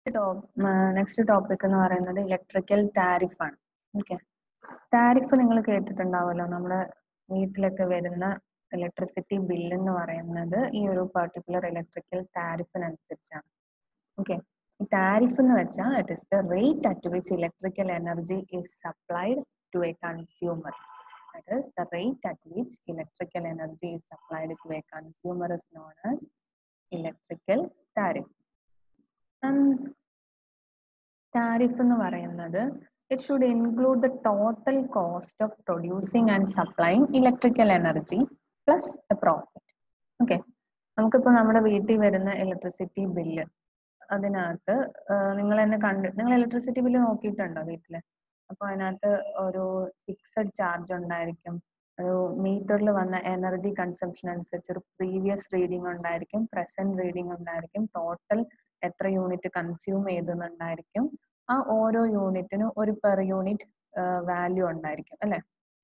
Next topic എന്ന് പറയുന്നത് electrical tariff ആണ് ഓക്കെ താരിഫ് നിങ്ങൾ കേട്ടിട്ടുണ്ടാവുമല്ലോ നമ്മുടെ വീട്ടിലൊക്കെ വരുന്ന ഇലക്ട്രിസിറ്റി ബില്ല് എന്ന് പറയുന്നത് ഈ ഒരു പർട്ടിക്കുലർ ഇലക്ട്രിക്കൽ താരിഫിനനുസരിച്ചാണ് ഓക്കെ ഈ താരിഫ് എന്ന് വെച്ചാൽ it is the rate at which electrical energy is supplied to a consumer that is the rate at which electrical energy is supplied to a consumer is known as electrical tariff. And tariff എന്ന് പറയുന്നത് it should include the total cost of producing and supplying electrical energy plus a profit. Okay. നമുക്കിപ്പോൾ നമ്മുടെ വീട്ടിൽ വരുന്ന electricity bill അതിനകത്ത് നിങ്ങൾ തന്നെ കണ്ട് നിങ്ങൾ ഇലക്ട്രിസിറ്റി ബില്ല് നോക്കിയിട്ടുണ്ടോ വീട്ടില് അപ്പൊ അതിനകത്ത് ഒരു ഫിക്സഡ് ചാർജ് ഉണ്ടായിരിക്കും ഒരു മീറ്ററിൽ വന്ന എനർജി കൺസംഷൻ അനുസരിച്ച് ഒരു പ്രീവിയസ് റീഡിംഗ് ഉണ്ടായിരിക്കും പ്രസന്റ് റീഡിംഗ് ഉണ്ടായിരിക്കും ടോട്ടൽ എത്ര യൂണിറ്റ് കൺസ്യൂം ചെയ്തെന്നുണ്ടായിരിക്കും ആ ഓരോ യൂണിറ്റിനും ഒരു പെർ യൂണിറ്റ് വാല്യൂ ഉണ്ടായിരിക്കും അല്ലെ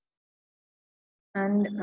ആൻഡ്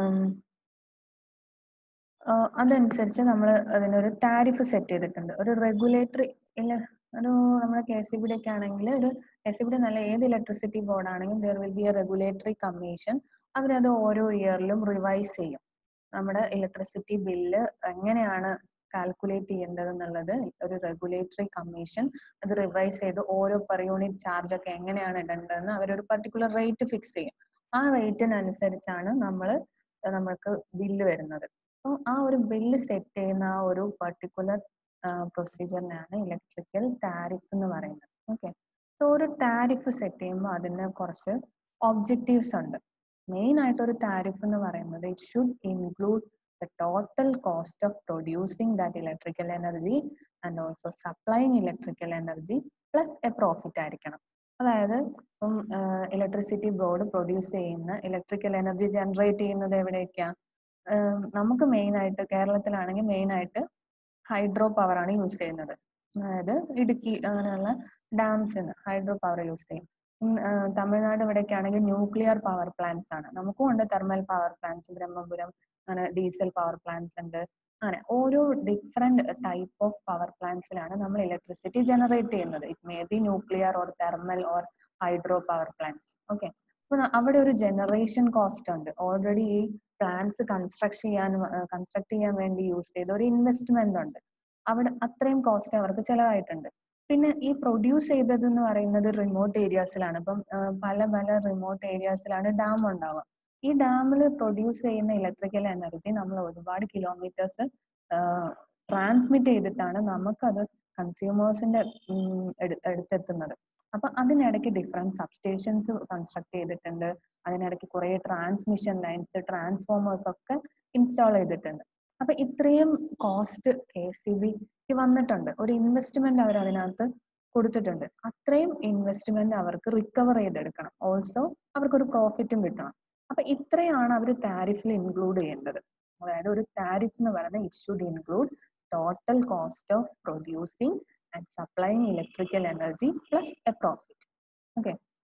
അതനുസരിച്ച് നമ്മൾ അതിനൊരു താരിഫ് സെറ്റ് ചെയ്തിട്ടുണ്ട് ഒരു റെഗുലേറ്ററി ഇല്ല ഒരു നമ്മുടെ കെ സി ബി ഡി ഒക്കെ ആണെങ്കിൽ ഒരു കെ സി ബി ഡി നല്ല ഏത് ഇലക്ട്രിസിറ്റി ബോർഡ് ആണെങ്കിലും there will be a regulatory commission അവരത് ഓരോ ഇയറിലും റിവൈസ് ചെയ്യും നമ്മുടെ ഇലക്ട്രിസിറ്റി ബില്ല് എങ്ങനെയാണ് കാൽക്കുലേറ്റ് ചെയ്യേണ്ടത് എന്നുള്ളത് ഒരു റെഗുലേറ്ററി കമ്മീഷൻ അത് റിവൈസ് ചെയ്ത് ഓരോ പെർ യൂണിറ്റ് ചാർജ് ഒക്കെ എങ്ങനെയാണ് ഇടേണ്ടതെന്ന് അവരൊരു പർട്ടിക്കുലർ റേറ്റ് ഫിക്സ് ചെയ്യും ആ റേറ്റിനനുസരിച്ചാണ് നമ്മൾ നമുക്ക് ബില്ല് വരുന്നത് അപ്പോൾ ആ ഒരു ബില്ല് സെറ്റ് ചെയ്യുന്ന ആ ഒരു പർട്ടിക്കുലർ പ്രൊസീജിയറിനാണ് ഇലക്ട്രിക്കൽ താരിഫ് എന്ന് പറയുന്നത് ഓക്കെ സോ ഒരു താരിഫ് സെറ്റ് ചെയ്യുമ്പോൾ അതിന് കുറച്ച് ഒബ്ജക്റ്റീവ്സ് ഉണ്ട് മെയിൻ ആയിട്ട് ഒരു താരിഫ് എന്ന് പറയുന്നത് it should include the total cost of producing that electrical energy and also supplying electrical energy plus a profit ആയിരിക്കണം അതായത് ഇപ്പം ഇലക്ട്രിസിറ്റി ബോർഡ് പ്രൊഡ്യൂസ് ചെയ്യുന്ന ഇലക്ട്രിക്കൽ എനർജി ജനറേറ്റ് ചെയ്യുന്നത് എവിടെയൊക്കെയാണ് നമുക്ക് മെയിൻ ആയിട്ട് കേരളത്തിലാണെങ്കിൽ മെയിൻ ആയിട്ട് ഹൈഡ്രോ പവർ ആണ് യൂസ് ചെയ്യുന്നത് അതായത് ഇടുക്കി അങ്ങനെയുള്ള ഡാംസിന് ഹൈഡ്രോ പവർ യൂസ് ചെയ്യും തമിഴ്നാട് ഇവിടെയൊക്കെ ആണെങ്കിൽ ന്യൂക്ലിയർ പവർ പ്ലാന്റ്സ് ആണ് നമുക്കും ഉണ്ട് തെർമൽ പവർ പ്ലാന്റ്സ് ബ്രഹ്മപുരം അങ്ങനെ ഡീസൽ പവർ പ്ലാന്റ്സ് ഉണ്ട് അങ്ങനെ ഓരോ ഡിഫറെന്റ് ടൈപ്പ് ഓഫ് പവർ പ്ലാന്റ്സിലാണ് നമ്മൾ ഇലക്ട്രിസിറ്റി ജനറേറ്റ് ചെയ്യുന്നത് it may be nuclear or thermal or hydro power plants okay അപ്പൊ അവിടെ ഒരു ജനറേഷൻ കോസ്റ്റ് ഉണ്ട് ഓൾറെഡി ഈ പ്ലാന്റ്സ് കൺസ്ട്രക്ട് ചെയ്യാൻ കൺസ്ട്രക്ട് ചെയ്യാൻ വേണ്ടി യൂസ് ചെയ്ത ഒരു ഇൻവെസ്റ്റ്മെന്റ് ഉണ്ട് അവിടെ അത്രയും കോസ്റ്റ് അവർക്ക് ചെലവായിട്ടുണ്ട് പിന്നെ ഈ പ്രൊഡ്യൂസ് ചെയ്തത് എന്ന് പറയുന്നത് റിമോട്ട് ഏരിയാസിലാണ് ഇപ്പം പല പല റിമോട്ട് ഏരിയാസിലാണ് ഡാം ഉണ്ടാവുക ഈ ഡാമിൽ പ്രൊഡ്യൂസ് ചെയ്യുന്ന ഇലക്ട്രിക്കൽ എനർജി നമ്മൾ ഒരുപാട് കിലോമീറ്റേഴ്സ് ട്രാൻസ്മിറ്റ് ചെയ്തിട്ടാണ് നമുക്കത് കൺസ്യൂമേഴ്സിന്റെ അടുത്തെത്തുന്നത് അപ്പൊ അതിനിടയ്ക്ക് ഡിഫറെന്റ് സബ്സ്റ്റേഷൻസ് കൺസ്ട്രക്ട് ചെയ്തിട്ടുണ്ട് അതിനിടയ്ക്ക് കുറെ ട്രാൻസ്മിഷൻ ലൈൻസ് ട്രാൻസ്ഫോമേഴ്സ് ഒക്കെ ഇൻസ്റ്റാൾ ചെയ്തിട്ടുണ്ട് അപ്പൊ ഇത്രയും കോസ്റ്റ് കെ സി ബിക്ക് വന്നിട്ടുണ്ട് ഒരു ഇൻവെസ്റ്റ്മെന്റ് അവർ അതിനകത്ത് കൊടുത്തിട്ടുണ്ട് അത്രയും ഇൻവെസ്റ്റ്മെന്റ് അവർക്ക് റിക്കവർ ചെയ്തെടുക്കണം ഓൾസോ അവർക്ക് ഒരു പ്രോഫിറ്റും കിട്ടണം അപ്പൊ ഇത്രയാണ് അവർ താരിഫിൽ ഇൻക്ലൂഡ് ചെയ്യേണ്ടത് അതായത് ഒരു താരിഫ് എന്ന് പറയുന്നത് it should include total cost of producing and supplying electrical energy plus a profit okay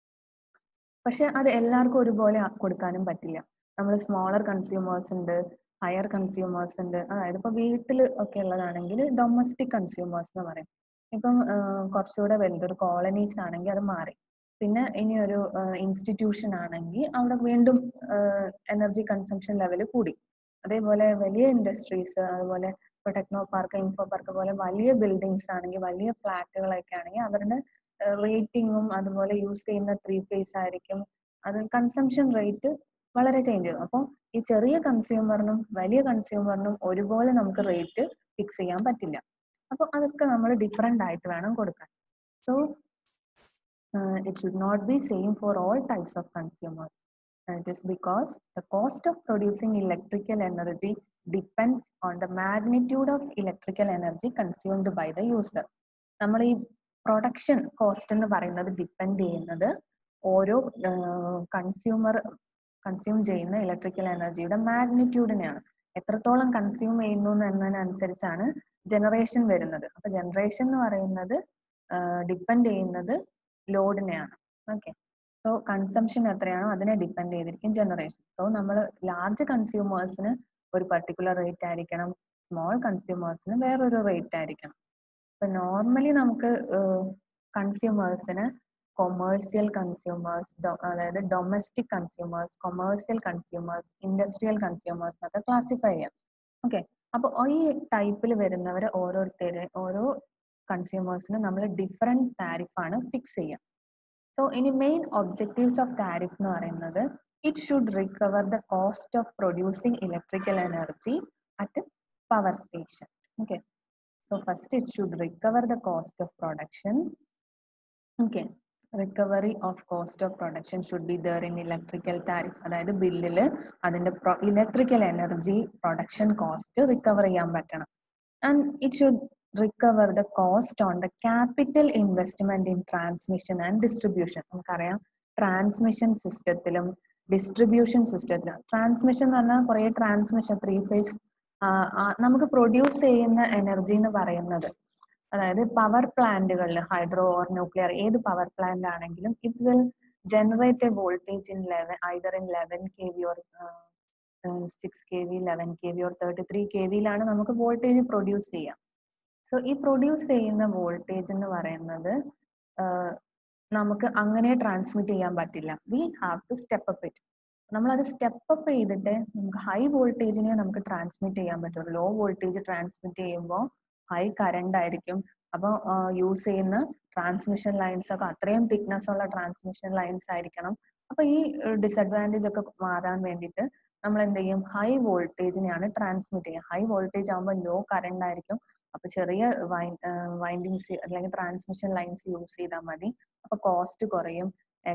പക്ഷെ അത് എല്ലാവർക്കും ഒരുപോലെ കൊടുക്കാനും പറ്റില്ല നമ്മൾ സ്മോളർ കൺസ്യൂമേഴ്സ് ഉണ്ട് ഹയർ കൺസ്യൂമേഴ്സ് ഉണ്ട് അതായത് ഇപ്പൊ വീട്ടിൽ ഒക്കെ ഉള്ളതാണെങ്കിൽ ഡൊമസ്റ്റിക് കൺസ്യൂമേഴ്സ് എന്ന് പറയും ഇപ്പം കുറച്ചുകൂടെ വലുത് ഒരു കോളനീസ് ആണെങ്കിൽ അത് മാറി പിന്നെ ഇനി ഒരു ഇൻസ്റ്റിറ്റ്യൂഷൻ ആണെങ്കിൽ അവിടെ വീണ്ടും എനർജി കൺസംഷൻ ലെവൽ കൂടി അതേപോലെ വലിയ ഇൻഡസ്ട്രീസ് അതുപോലെ ഇപ്പൊ ടെക്നോ പാർക്ക് ഇൻഫോ പാർക്ക് പോലെ വലിയ ബിൽഡിങ്സ് ആണെങ്കിൽ വലിയ ഫ്ലാറ്റുകളൊക്കെ ആണെങ്കിൽ അവരുടെ റേറ്റിംഗും അതുപോലെ യൂസ് ചെയ്യുന്ന ത്രീ ഫേസ് ആയിരിക്കും അത് കൺസംഷൻ റേറ്റ് വളരെ ചേഞ്ച് ചെയ്യും അപ്പോൾ ഈ ചെറിയ കൺസ്യൂമറിനും വലിയ കൺസ്യൂമറിനും ഒരുപോലെ നമുക്ക് റേറ്റ് ഫിക്സ് ചെയ്യാൻ പറ്റില്ല അപ്പോൾ അതൊക്കെ നമ്മൾ ഡിഫറെൻ്റ് ആയിട്ട് വേണം കൊടുക്കാൻ so it should not be same for all types of consumers it is because the cost of producing electrical energy depends on the magnitude of electrical energy consumed by the user നമ്മൾ ഈ production cost എന്ന് പറയുന്നത് depend ചെയ്യുന്നത് ഓരോ consumer consume ചെയ്യുന്ന electrical എനർജിയുടെ മാഗ്നിറ്റ്യൂഡിനെയാണ് എത്രത്തോളം consume ചെയ്യുന്നു എന്നതിനനുസരിച്ചാണ് ജനറേഷൻ വരുന്നത് അപ്പൊ ജനറേഷൻ എന്ന് പറയുന്നത് ഡിപ്പെൻഡ് ചെയ്യുന്നത് ലോഡിനെയാണ് ഓക്കെ സോ കൺസംഷൻ എത്രയാണോ അതിനെ ഡിപ്പെൻഡ് ചെയ്തിരിക്കും ജനറേഷൻ സോ നമ്മൾ ലാർജ് കൺസ്യൂമേഴ്സിന് ഒരു പർട്ടിക്കുലർ റേറ്റ് ആയിരിക്കണം സ്മോൾ കൺസ്യൂമേഴ്സിന് വേറൊരു റേറ്റ് ആയിരിക്കണം ഇപ്പൊ നോർമലി നമുക്ക് കൺസ്യൂമേഴ്സിന് കൊമേഴ്സ്യൽ കൺസ്യൂമേഴ്സ് അതായത് domestic consumers commercial consumers industrial consumers എന്നൊക്കെ ക്ലാസിഫൈ ചെയ്യാം ഓക്കെ അപ്പൊ ഈ ടൈപ്പിൽ വരുന്നവരെ ഓരോരുത്തരെ ഓരോ കൺസ്യൂമേഴ്സിന് നമ്മൾ ഡിഫറെന്റ് താരിഫ് ആണ് ഫിക്സ് ചെയ്യുക സോ ഇനി മെയിൻ ഒബ്ജക്റ്റീവ്സ് ഓഫ് താരിഫ് എന്ന് പറയുന്നത് it should recover the cost of producing electrical energy at power station okay so first it should recover the cost of production okay recovery of cost of production should be there in electrical tariff അതായത് ബില്ലിൽ അതിന്റെ electrical energy production cost recover ചെയ്യാൻ പറ്റണം and it should recover the cost on the capital investment in transmission and distribution നമുക്കറിയാം transmission സിസ്റ്റത്തിലും distribution സിസ്റ്റത്തിലും transmission എന്ന് പറഞ്ഞാൽ കുറേ ട്രാൻസ്മിഷൻ ത്രീ ഫേസ് നമുക്ക് പ്രൊഡ്യൂസ് ചെയ്യുന്ന എനർജി എന്ന് പറയുന്നത് അതായത് പവർ പ്ലാന്റുകളിൽ ഹൈഡ്രോ ഓർ ന്യൂക്ലിയർ ഏത് പവർ പ്ലാന്റ് ആണെങ്കിലും it will generate a voltage in eleven either in eleven K V or six K V eleven K V or thirty three K വിയിലാണ് നമുക്ക് voltage produce ചെയ്യാം so ഈ produce ചെയ്യുന്ന voltage എന്ന് പറയുന്നത് നമുക്ക് അങ്ങനെ ട്രാൻസ്മിറ്റ് ചെയ്യാൻ പറ്റില്ല we have to step up it നമ്മൾ അത് സ്റ്റെപ്പ് അപ്പ് ചെയ്തിട്ട് നമുക്ക് ഹൈ വോൾട്ടേജിനെ നമുക്ക് ട്രാൻസ്മിറ്റ് ചെയ്യാൻ പറ്റുള്ളൂ ലോ വോൾട്ടേജ് ട്രാൻസ്മിറ്റ് ചെയ്യുമ്പോൾ ഹൈ കറണ്ട് ആയിരിക്കും അപ്പോൾ യൂസ് ചെയ്യുന്ന ട്രാൻസ്മിഷൻ ലൈൻസ് ഒക്കെ അത്രയും തിക്നെസ് ഉള്ള ട്രാൻസ്മിഷൻ ലൈൻസ് ആയിരിക്കണം അപ്പൊ ഈ ഡിസഡ്വാൻറ്റേജ് ഒക്കെ മാറാൻ വേണ്ടിയിട്ട് നമ്മൾ എന്ത് ചെയ്യും ഹൈ വോൾട്ടേജിനെയാണ് ട്രാൻസ്മിറ്റ് ചെയ്യുക ഹൈ വോൾട്ടേജ് ആകുമ്പോൾ ലോ കറണ്ട് ആയിരിക്കും അപ്പൊ ചെറിയ വൈൻഡിങ്സ് അല്ലെങ്കിൽ ട്രാൻസ്മിഷൻ ലൈൻസ് യൂസ് ചെയ്താൽ മതി അപ്പൊ കോസ്റ്റ് കുറയും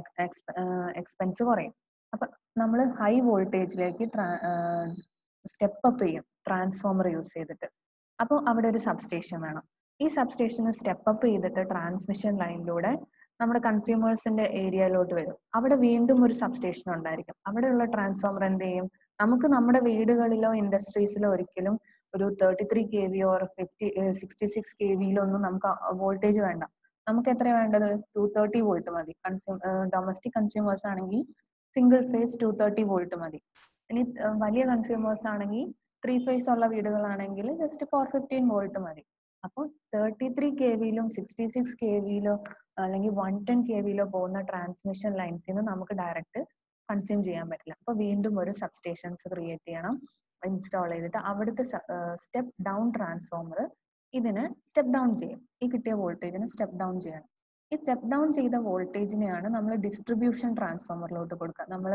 എക്സ്പെൻസ് കുറയും അപ്പൊ നമ്മൾ ഹൈ വോൾട്ടേജിലേക്ക് സ്റ്റെപ്പ് അപ്പ് ചെയ്യും ട്രാൻസ്ഫോമർ യൂസ് ചെയ്തിട്ട് അപ്പോൾ അവിടെ ഒരു സബ്സ്റ്റേഷൻ വേണം ഈ സബ്സ്റ്റേഷന് സ്റ്റെപ്പ് അപ്പ് ചെയ്തിട്ട് ട്രാൻസ്മിഷൻ ലൈനിലൂടെ നമ്മുടെ കൺസ്യൂമേഴ്സിന്റെ ഏരിയയിലോട്ട് വരും അവിടെ വീണ്ടും ഒരു സബ്സ്റ്റേഷൻ ഉണ്ടായിരിക്കും അവിടെയുള്ള ട്രാൻസ്ഫോമർ എന്ത് ചെയ്യും നമുക്ക് നമ്മുടെ വീടുകളിലോ ഇൻഡസ്ട്രീസിലോ ഒരിക്കലും ഒരു thirty three K V or fifty sixty six K വിയിലോ ഒന്നും നമുക്ക് വോൾട്ടേജ് വേണ്ട നമുക്ക് എത്ര വേണ്ടത് ടു തേർട്ടി വോൾട്ട് മതി കൺസ്യൂം ഡൊമസ്റ്റിക് കൺസ്യൂമേഴ്സ് ആണെങ്കിൽ single phase two thirty volt മതി ഇനി വലിയ കൺസ്യൂമേഴ്സ് ആണെങ്കിൽ ത്രീ ഫേസ് ഉള്ള വീടുകളാണെങ്കിൽ ജസ്റ്റ് ഫോർ ഫിഫ്റ്റീൻ വോൾട്ട് മതി അപ്പോൾ തേർട്ടി ത്രീ കെ വിയിലും സിക്സ്റ്റി സിക്സ് കെ വിയിലോ അല്ലെങ്കിൽ വൺ ടെൻ കെ വിയിലോ പോകുന്ന ട്രാൻസ്മിഷൻ ലൈൻസിൽ നിന്ന് നമുക്ക് ഡയറക്റ്റ് കൺസ്യൂം ചെയ്യാൻ പറ്റില്ല അപ്പൊ വീണ്ടും ഒരു സബ്സ്റ്റേഷൻസ് ക്രിയേറ്റ് ചെയ്യണം ഇൻസ്റ്റാൾ ചെയ്തിട്ട് അവിടുത്തെ സ്റ്റെപ്പ് ഡൗൺ ട്രാൻസ്ഫോമർ ഇതിന് സ്റ്റെപ്പ് ഡൗൺ ചെയ്യും ഈ കിട്ടിയ വോൾട്ടേജിന് സ്റ്റെപ്പ് ഡൗൺ ചെയ്യണം ഈ സ്റ്റെപ്പ് ഡൗൺ ചെയ്ത വോൾട്ടേജിനെയാണ് നമ്മൾ ഡിസ്ട്രിബ്യൂഷൻ ട്രാൻസ്ഫോമറിലോട്ട് കൊടുക്കുക നമ്മൾ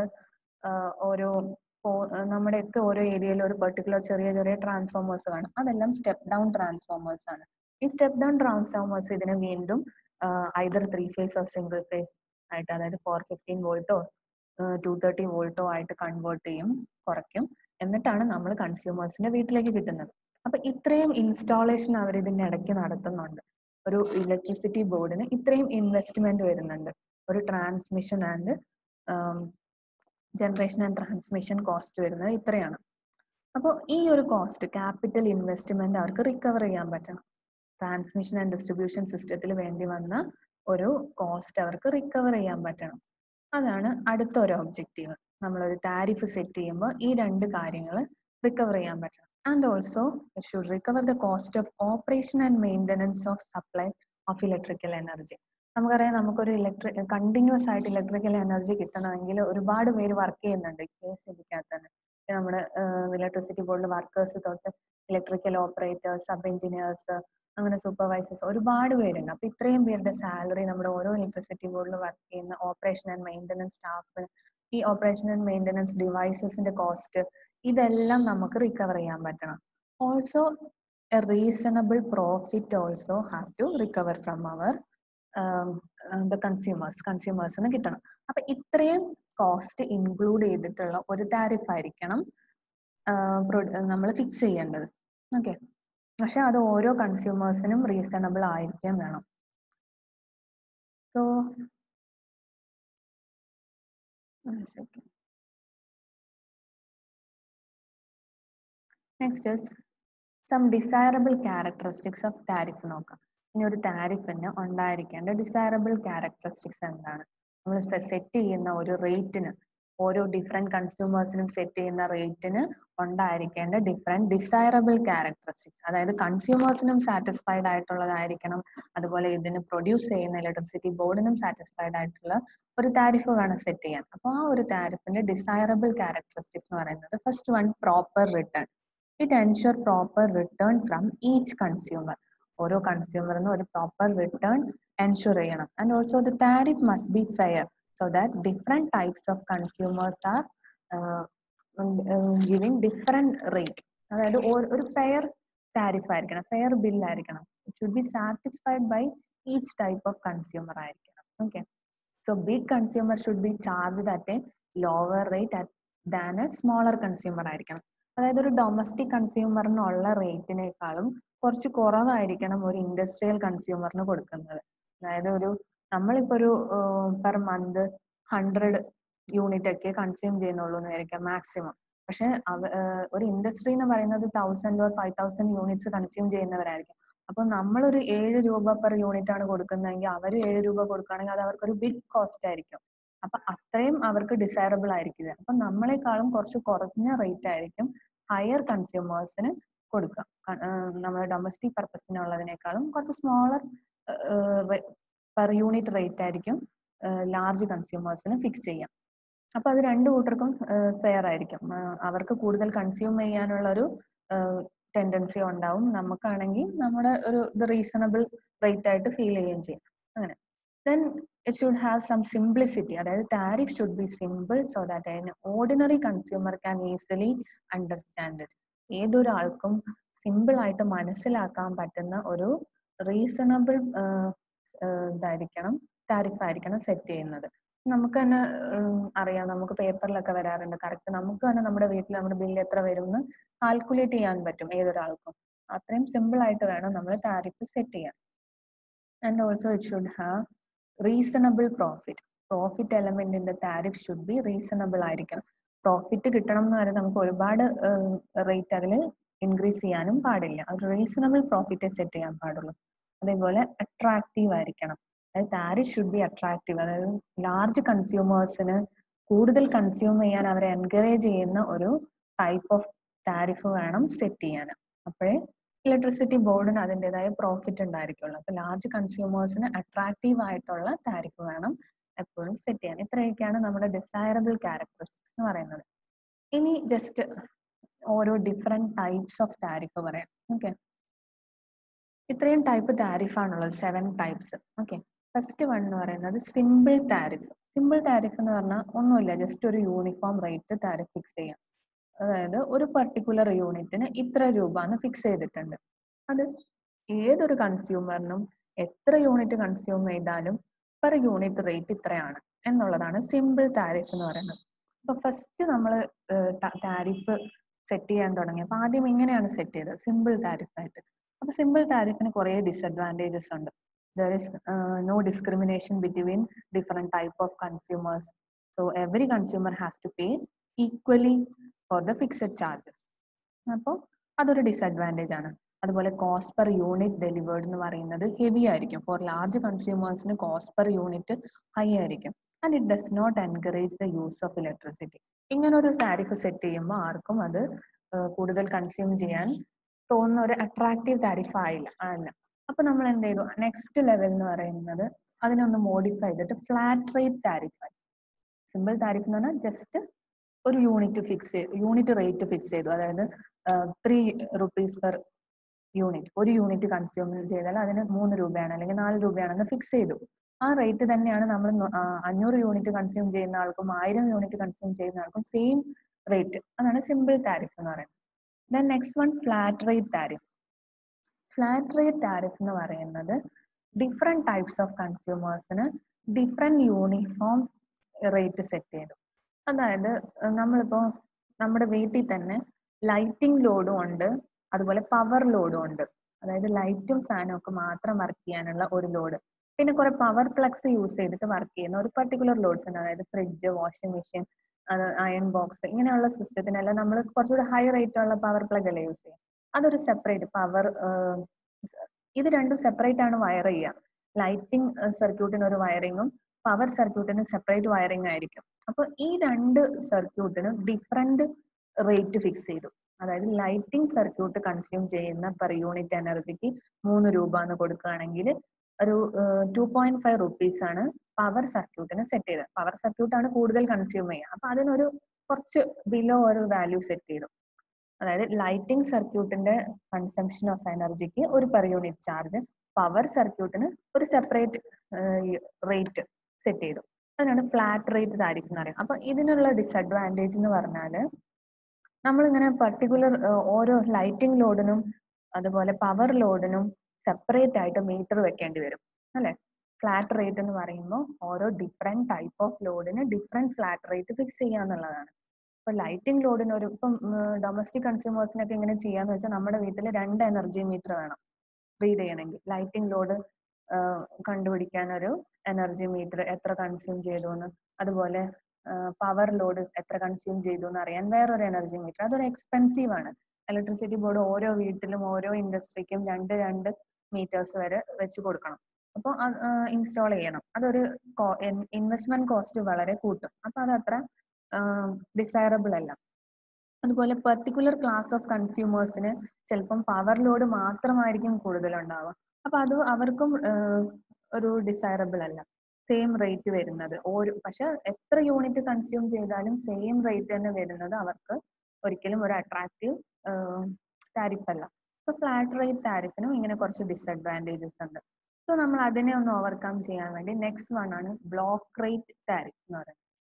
ഓരോ നമ്മുടെയൊക്കെ ഓരോ ഏരിയയിൽ ഒരു പെർട്ടിക്കുലർ ചെറിയ ചെറിയ ട്രാൻസ്ഫോമേഴ്സ് കാണും അതെല്ലാം സ്റ്റെപ്പ് ഡൗൺ ട്രാൻസ്ഫോമേഴ്സ് ആണ് ഈ സ്റ്റെപ്പ് ഡൗൺ ട്രാൻസ്ഫോമേഴ്സ് ഇതിനെ വീണ്ടും either three phase or single phase ആയിട്ട് അതായത് ഫോർ ഫിഫ്റ്റീൻ വോൾട്ടോ ടു തേർട്ടി വോൾട്ടോ ആയിട്ട് കൺവേർട്ട് ചെയ്യും കുറയ്ക്കും എന്നിട്ടാണ് നമ്മൾ കൺസ്യൂമേഴ്സിന്റെ വീട്ടിലേക്ക് കിട്ടുന്നത് അപ്പൊ ഇത്രയും ഇൻസ്റ്റാളേഷൻ അവർ ഇതിന്റെ ഇടയ്ക്ക് നടത്തുന്നുണ്ട് ഒരു ഇലക്ട്രിസിറ്റി ബോർഡിന് ഇത്രയും ഇൻവെസ്റ്റ്മെന്റ് വരുന്നുണ്ട് ഒരു transmission and generation and transmission cost വരുന്നത് ഇത്രയാണ് അപ്പോൾ ഈ ഒരു കോസ്റ്റ് ക്യാപിറ്റൽ ഇൻവെസ്റ്റ്മെന്റ് അവർക്ക് റിക്കവർ ചെയ്യാൻ പറ്റണം ട്രാൻസ്മിഷൻ ആൻഡ് ഡിസ്ട്രിബ്യൂഷൻ സിസ്റ്റത്തിൽ വേണ്ടി വന്ന ഒരു കോസ്റ്റ് അവർക്ക് റിക്കവർ ചെയ്യാൻ പറ്റണം അതാണ് അടുത്ത ഒരു ഒബ്ജക്റ്റീവ് നമ്മളൊരു താരിഫ് സെറ്റ് ചെയ്യുമ്പോൾ ഈ രണ്ട് കാര്യങ്ങൾ റിക്കവർ ചെയ്യാൻ പറ്റണം and also should recover the cost of operation and maintenance of supply of electrical energy നമുക്കറിയാം നമുക്കൊരു ഇലക്ട്രിക് കണ്ടിന്യൂസ് ആയിട്ട് ഇലക്ട്രിക്കൽ എനർജി കിട്ടണമെങ്കിൽ ഒരുപാട് പേര് വർക്ക് ചെയ്യുന്നുണ്ട് കെ എസ് ഇബിക്കകത്ത് തന്നെ നമ്മുടെ ഇലക്ട്രിസിറ്റി ബോർഡിൽ വർക്കേഴ്സ് തൊട്ട് ഇലക്ട്രിക്കൽ ഓപ്പറേറ്റേഴ്സ് സബ് എഞ്ചിനീയേഴ്സ് അങ്ങനെ സൂപ്പർവൈസേഴ്സ് ഒരുപാട് പേരുണ്ട് അപ്പൊ ഇത്രയും പേരുടെ സാലറി നമ്മുടെ ഓരോ ഇലക്ട്രിസിറ്റി ബോർഡിൽ വർക്ക് ചെയ്യുന്ന ഓപ്പറേഷൻ ആൻഡ് മെയിൻ്റനൻസ് സ്റ്റാഫ് ഈ ഓപ്പറേഷൻ ആൻഡ് മെയിൻ്റനൻസ് ഡിവൈസസിന്റെ കോസ്റ്റ് ഇതെല്ലാം നമുക്ക് റിക്കവർ ചെയ്യാൻ പറ്റണം also a reasonable profit also have to recover from our the consumers കൺസ്യൂമേഴ്സിന് കിട്ടണം അപ്പൊ ഇത്രയും കോസ്റ്റ് ഇൻക്ലൂഡ് ചെയ്തിട്ടുള്ള ഒരു താരിഫ് ആയിരിക്കണം നമ്മൾ ഫിക്സ് ചെയ്യേണ്ടത് ഓക്കെ പക്ഷെ അത് ഓരോ കൺസ്യൂമേഴ്സിനും റീസണബിൾ ആയിരിക്കാൻ വേണം so second next is some desirable characteristics of tariff നോക്കാം ഇനി ഒരു താരിഫിന് ഉണ്ടായിരിക്കേണ്ട ഡിസൈറബിൾ ക്യാരക്ടറിസ്റ്റിക്സ് എന്താണ് നമ്മൾ സെറ്റ് ചെയ്യുന്ന ഒരു റേറ്റിന് ഓരോ ഡിഫറെന്റ് കൺസ്യൂമേഴ്സിനും സെറ്റ് ചെയ്യുന്ന റേറ്റിന് ഉണ്ടായിരിക്കേണ്ട ഡിഫറെന്റ് ഡിസൈറബിൾ ക്യാരക്ടറിസ്റ്റിക്സ് അതായത് കൺസ്യൂമേഴ്സിനും സാറ്റിസ്ഫൈഡ് ആയിട്ടുള്ളതായിരിക്കണം അതുപോലെ ഇതിന് പ്രൊഡ്യൂസ് ചെയ്യുന്ന ഇലക്ട്രിസിറ്റി ബോർഡിനും സാറ്റിസ്ഫൈഡ് ആയിട്ടുള്ള ഒരു താരിഫ് വേണം സെറ്റ് ചെയ്യാൻ അപ്പോൾ ആ ഒരു താരിഫിന്റെ ഡിസൈറബിൾ ക്യാരക്ടറിസ്റ്റിക്സ് എന്ന് പറയുന്നത് first one proper return it ensure proper return from each consumer ഓരോ കൺസ്യൂമറിനും ഒരു പ്രോപ്പർ റിട്ടേൺ എൻഷുർ ചെയ്യണം and also the tariff must be fair so that different types of consumers are giving different rate അതായത് ഒരു fair tariff ആയിരിക്കണം fair bill ആയിരിക്കണം it should be satisfied by each type of consumer ആയിരിക്കണം okay so big consumer should be charged at a lower rate than A smaller consumer ആയിരിക്കണം അതായത് ഒരു domestic കൺസ്യൂമറിനുള്ള റേറ്റിനേക്കാളും കുറച്ച് കുറവായിരിക്കണം ഒരു ഇൻഡസ്ട്രിയൽ കൺസ്യൂമറിന് കൊടുക്കുന്നത് അതായത് ഒരു നമ്മളിപ്പോ ഒരു പെർ മന്ത് ഹൺഡ്രഡ് യൂണിറ്റ് ഒക്കെ കൺസ്യൂം ചെയ്യുന്നുള്ളൂ എന്ന് വിചാരിക്കാം മാക്സിമം പക്ഷെ ഒരു ഇൻഡസ്ട്രി എന്ന് പറയുന്നത് thousand or five thousand units consume ചെയ്യുന്നവരായിരിക്കും അപ്പൊ നമ്മളൊരു ഏഴ് രൂപ പെർ യൂണിറ്റ് ആണ് കൊടുക്കുന്നതെങ്കിൽ അവർ ഏഴ് രൂപ കൊടുക്കുകയാണെങ്കിൽ അത് അവർക്കൊരു ബിഗ് കോസ്റ്റ് ആയിരിക്കും അപ്പൊ അത്രയും അവർക്ക് ഡിസൈറബിൾ ആയിരിക്കില്ല അപ്പൊ നമ്മളെക്കാളും കുറച്ച് കുറഞ്ഞ റേറ്റ് ആയിരിക്കും ഹയർ കൺസ്യൂമേഴ്സിന് കൊടുക്കുക നമ്മുടെ ഡൊമസ്റ്റിക് പർപ്പസിനുള്ളതിനേക്കാളും കുറച്ച് സ്മോളർ പെർ യൂണിറ്റ് റേറ്റ് ആയിരിക്കും ലാർജ് കൺസ്യൂമേഴ്സിന് ഫിക്സ് ചെയ്യാം അപ്പൊ അത് രണ്ടു കൂട്ടർക്കും ഫെയർ ആയിരിക്കും അവർക്ക് കൂടുതൽ കൺസ്യൂം ചെയ്യാനുള്ള ഒരു ടെൻഡൻസി ഉണ്ടാവും നമുക്കാണെങ്കിൽ നമ്മുടെ ഒരു ഇത് റീസണബിൾ റേറ്റ് ആയിട്ട് ഫീൽ ചെയ്യുകയും ചെയ്യും അങ്ങനെ then it should have some simplicity അതായത് tariff should be simple so that an ordinary consumer can easily understand it ഏതൊരാൾക്കും സിമ്പിൾ ആയിട്ട് മനസ്സിലാക്കാൻ പറ്റുന്ന ഒരു റീസണബിൾ ഇതായിരിക്കണം താരിഫ് ആയിരിക്കണം സെറ്റ് ചെയ്യുന്നത് നമുക്ക് തന്നെ അറിയാം നമുക്ക് പേപ്പറിലൊക്കെ വരാറുണ്ട് കറക്റ്റ് നമുക്ക് തന്നെ നമ്മുടെ വീട്ടിൽ നമ്മുടെ ബില്ല് എത്ര വരും എന്ന് കാൽക്കുലേറ്റ് ചെയ്യാൻ പറ്റും ഏതൊരാൾക്കും അത്രയും സിമ്പിൾ ആയിട്ട് വേണം നമ്മൾ താരിഫ് സെറ്റ് ചെയ്യാൻ and also it should have reasonable profit profit എലമെന്റിന്റെ താരിഫ് ഷുഡ് ബി റീസണബിൾ ആയിരിക്കണം പ്രോഫിറ്റ് കിട്ടണം എന്ന് പറഞ്ഞാൽ നമുക്ക് ഒരുപാട് റേറ്റ് അതിൽ ഇൻക്രീസ് ചെയ്യാനും പാടില്ല ഒരു റീസണബിൾ പ്രോഫിറ്റ് സെറ്റ് ചെയ്യാൻ പാടുള്ളൂ അതേപോലെ അട്രാക്റ്റീവ് ആയിരിക്കണം അതായത് താരിഫ് ഷുഡ് ബി അട്രാക്റ്റീവ് അതായത് ലാർജ് കൺസ്യൂമേഴ്സിന് കൂടുതൽ കൺസ്യൂം ചെയ്യാൻ അവരെ എൻകറേജ് ചെയ്യുന്ന ഒരു ടൈപ്പ് ഓഫ് താരിഫ് വേണം സെറ്റ് ചെയ്യാൻ അപ്പോഴേ ഇലക്ട്രിസിറ്റി ബോർഡിന് അതിൻ്റെതായ പ്രോഫിറ്റ് ഉണ്ടായിരിക്കുള്ളൂ അപ്പൊ ലാർജ് കൺസ്യൂമേഴ്സിന് അട്രാക്റ്റീവ് ആയിട്ടുള്ള താരിഫ് വേണം എപ്പോഴും സെറ്റ് ചെയ്യാൻ ഇത്രയൊക്കെയാണ് നമ്മുടെ ഡിസൈറബിൾ ക്യാരക്ടറിസ്റ്റിക്സ് എന്ന് പറയുന്നത് ഇനി ജസ്റ്റ് ഓരോ ഡിഫറെന്റ് ടൈപ്സ് ഓഫ് താരിഫ് പറയാം ഓക്കെ ഇത്രയും ടൈപ്പ് താരിഫ് ആണുള്ളത് seven types okay first one എന്ന് പറയുന്നത് സിമ്പിൾ താരിഫ് സിമ്പിൾ താരിഫ് എന്ന് പറഞ്ഞാൽ ഒന്നുമില്ല ജസ്റ്റ് ഒരു യൂണിഫോം റേറ്റ് താരിഫ് ഫിക്സ് ചെയ്യാം അതായത് ഒരു പർട്ടിക്കുലർ യൂണിറ്റിന് ഇത്ര രൂപ എന്ന് ഫിക്സ് ചെയ്തിട്ടുണ്ട് അത് ഏതൊരു കൺസ്യൂമറിനും എത്ര യൂണിറ്റ് കൺസ്യൂം ചെയ്താലും പെർ യൂണിറ്റ് റേറ്റ് ഇത്രയാണ് എന്നുള്ളതാണ് സിമ്പിൾ താരിഫ് എന്ന് പറയുന്നത് അപ്പൊ ഫസ്റ്റ് നമ്മൾ താരിഫ് സെറ്റ് ചെയ്യാൻ തുടങ്ങി അപ്പൊ ആദ്യം ഇങ്ങനെയാണ് സെറ്റ് ചെയ്തത് സിമ്പിൾ താരിഫ് ആയിട്ട് അപ്പൊ സിമ്പിൾ താരിഫിന് കുറെ ഡിസഡ്വാൻറ്റേജസ് ഉണ്ട് there is no discrimination between different type of consumers so every consumer has to pay equally for the fixed charges അപ്പോൾ അതൊരു ഡിസഡ്വാൻറ്റേജ് ആണ് അതുപോലെ കോസ്റ്റ് പെർ യൂണിറ്റ് ഡെലിവേർഡ് എന്ന് പറയുന്നത് ഹെവി ആയിരിക്കും ഫോർ ലാർജ് കൺസ്യൂമേഴ്സിന് കോസ്റ്റ് പെർ യൂണിറ്റ് ഹൈ ആയിരിക്കും and it does not encourage the use of electricity ഇങ്ങനെ ഒരു താരിഫ് സെറ്റ് ചെയ്യുമ്പോൾ ആർക്കും അത് കൂടുതൽ കൺസ്യൂം ചെയ്യാൻ തോന്നുന്ന ഒരു അട്രാക്റ്റീവ് താരിഫ് ആയില്ല അല്ല അപ്പൊ നമ്മൾ എന്ത് ചെയ്തു നെക്സ്റ്റ് ലെവൽ എന്ന് പറയുന്നത് അതിനൊന്ന് മോഡിഫൈ ചെയ്തിട്ട് ഫ്ലാറ്റ് റേറ്റ് താരിഫ് ആയി സിമ്പിൾ താരിഫ് എന്ന് പറഞ്ഞാൽ ജസ്റ്റ് ഒരു യൂണിറ്റ് ഫിക്സ് ചെയ്തു യൂണിറ്റ് റേറ്റ് ഫിക്സ് ചെയ്തു അതായത് ത്രീ റുപ്പീസ് പെർ യൂണിറ്റ് ഒരു യൂണിറ്റ് കൺസ്യൂം ചെയ്താൽ അതിന് മൂന്ന് രൂപയാണ് അല്ലെങ്കിൽ നാല് രൂപയാണെന്ന് ഫിക്സ് ചെയ്തു ആ റേറ്റ് തന്നെയാണ് നമ്മൾ അഞ്ഞൂറ് യൂണിറ്റ് കൺസ്യൂം ചെയ്യുന്ന ആൾക്കും ആയിരം യൂണിറ്റ് കൺസ്യൂം ചെയ്യുന്ന ആൾക്കും സെയിം റേറ്റ് അതാണ് സിമ്പിൾ താരിഫ് എന്ന് പറയുന്നത് then next one flat rate tariff flat rate tariff എന്ന് പറയുന്നത് ഡിഫറെന്റ് ടൈപ്സ് ഓഫ് കൺസ്യൂമേഴ്സിന് ഡിഫറെന്റ് യൂണിഫോം റേറ്റ് സെറ്റ് ചെയ്തു അതായത് നമ്മളിപ്പോ നമ്മുടെ വീട്ടിൽ തന്നെ ലൈറ്റിംഗ് ലോഡും ഉണ്ട് അതുപോലെ പവർ ലോഡും ഉണ്ട് അതായത് ലൈറ്റും ഫാനും ഒക്കെ മാത്രം വർക്ക് ചെയ്യാനുള്ള ഒരു ലോഡ് പിന്നെ കുറെ പവർ പ്ലഗ്സ് യൂസ് ചെയ്തിട്ട് വർക്ക് ചെയ്യുന്ന ഒരു പർട്ടിക്കുലർ ലോഡ്സ് ഉണ്ട് അതായത് fridge washing machine iron box ഇങ്ങനെയുള്ള സിസ്റ്റത്തിനെല്ലാം നമ്മൾ കുറച്ചുകൂടി ഹൈ റേറ്റ് ഉള്ള പവർ പ്ലഗ് അല്ലേ യൂസ് ചെയ്യുക അതൊരു സെപ്പറേറ്റ് പവർ ഇത് രണ്ടും സെപ്പറേറ്റ് ആണ് വയർ ചെയ്യുക ലൈറ്റിംഗ് സർക്യൂട്ടിന് ഒരു വയറിങ്ങും പവർ സർക്യൂട്ടിന് സെപ്പറേറ്റ് വയറിംഗ് ആയിരിക്കും അപ്പൊ ഈ രണ്ട് സർക്യൂട്ടിന് ഡിഫറെന്റ് റേറ്റ് ഫിക്സ് ചെയ്തു അതായത് ലൈറ്റിംഗ് സർക്യൂട്ട് കൺസ്യൂം ചെയ്യുന്ന പെർ യൂണിറ്റ് എനർജിക്ക് മൂന്ന് രൂപ എന്ന് കൊടുക്കുകയാണെങ്കിൽ ഒരു ടു പോയിന്റ് ഫൈവ് റുപ്പീസ് ആണ് പവർ സർക്യൂട്ടിന് സെറ്റ് ചെയ്തത് പവർ സർക്യൂട്ട് ആണ് കൂടുതൽ കൺസ്യൂം ചെയ്യുക അപ്പൊ അതിനൊരു കുറച്ച് ബിലോ ഒരു വാല്യൂ സെറ്റ് ചെയ്തു അതായത് ലൈറ്റിംഗ് സർക്യൂട്ടിന്റെ കൺസംഷൻ ഓഫ് എനർജിക്ക് ഒരു പെർ യൂണിറ്റ് ചാർജ് പവർ സർക്യൂട്ടിന് ഒരു സെപ്പറേറ്റ് റേറ്റ് സെറ്റ് ചെയ്തു അതിനാണ് ഫ്ലാറ്റ് റേറ്റ് താരിഫ് എന്ന് പറയുന്നത് അപ്പൊ ഇതിനുള്ള ഡിസഡ്വാൻറ്റേജ് എന്ന് പറഞ്ഞാൽ നമ്മളിങ്ങനെ പർട്ടിക്കുലർ ഓരോ ലൈറ്റിംഗ് ലോഡിനും അതുപോലെ പവർ ലോഡിനും സെപ്പറേറ്റ് ആയിട്ട് മീറ്റർ വെക്കേണ്ടി വരും അല്ലെ ഫ്ലാറ്റ് റേറ്റ് എന്ന് പറയുമ്പോൾ ഓരോ ഡിഫറെന്റ് ടൈപ്പ് ഓഫ് ലോഡിന് ഡിഫറെന്റ് ഫ്ലാറ്റ് റേറ്റ് ഫിക്സ് ചെയ്യാന്നുള്ളതാണ് ഇപ്പൊ ലൈറ്റിംഗ് ലോഡിന് ഒരു ഇപ്പം ഡൊമസ്റ്റിക് കൺസ്യൂമേഴ്സിനൊക്കെ ഇങ്ങനെ ചെയ്യാന്ന് വെച്ചാൽ നമ്മുടെ വീട്ടിൽ രണ്ട് എനർജി മീറ്റർ വേണം റീഡ് ചെയ്യണമെങ്കിൽ ലൈറ്റിംഗ് ലോഡ് കണ്ടുപിടിക്കാൻ ഒരു എനർജി മീറ്റർ എത്ര കൺസ്യൂം ചെയ്തു എന്ന് അതുപോലെ പവർ ലോഡ് എത്ര കൺസ്യൂം ചെയ്തു എന്ന് അറിയാൻ വേറൊരു എനർജി മീറ്റർ അതൊരു എക്സ്പെൻസീവ് ആണ് ഇലക്ട്രിസിറ്റി ബോർഡ് ഓരോ വീട്ടിലും ഓരോ ഇൻഡസ്ട്രിക്കും രണ്ട് രണ്ട് മീറ്റേഴ്സ് വരെ വെച്ച് കൊടുക്കണം അപ്പോൾ ഇൻസ്റ്റാൾ ചെയ്യണം അതൊരു ഇൻവെസ്റ്റ്മെന്റ് കോസ്റ്റ് വളരെ കൂട്ടും അപ്പൊ അത് അത്ര ഡിസൈറബിൾ അല്ല അതുപോലെ പെർട്ടിക്കുലർ ക്ലാസ് ഓഫ് കൺസ്യൂമേഴ്സിന് ചിലപ്പം പവർ ലോഡ് മാത്രമായിരിക്കും കൂടുതലുണ്ടാവുക അപ്പൊ അത് അവർക്കും ഒരു ഡിസൈറബിൾ അല്ല സെയിം റേറ്റ് വരുന്നത് ഓരോ പക്ഷെ എത്ര യൂണിറ്റ് കൺസ്യൂം ചെയ്താലും സെയിം റേറ്റ് തന്നെ വരുന്നത് അവർക്ക് ഒരിക്കലും ഒരു അട്രാക്റ്റീവ് താരിഫ് അല്ല സോ ഫ്ലാറ്റ് റേറ്റ് താരിഫിനും ഇങ്ങനെ കുറച്ച് ഡിസഡ്വാൻറ്റേജസ് ഉണ്ട് സോ നമ്മൾ അതിനെ ഒന്ന് ഓവർകം ചെയ്യാൻ വേണ്ടി നെക്സ്റ്റ് വൺ ആണ് ബ്ലോക്ക് റേറ്റ് താരിഫ് എന്ന് പറയുന്നത്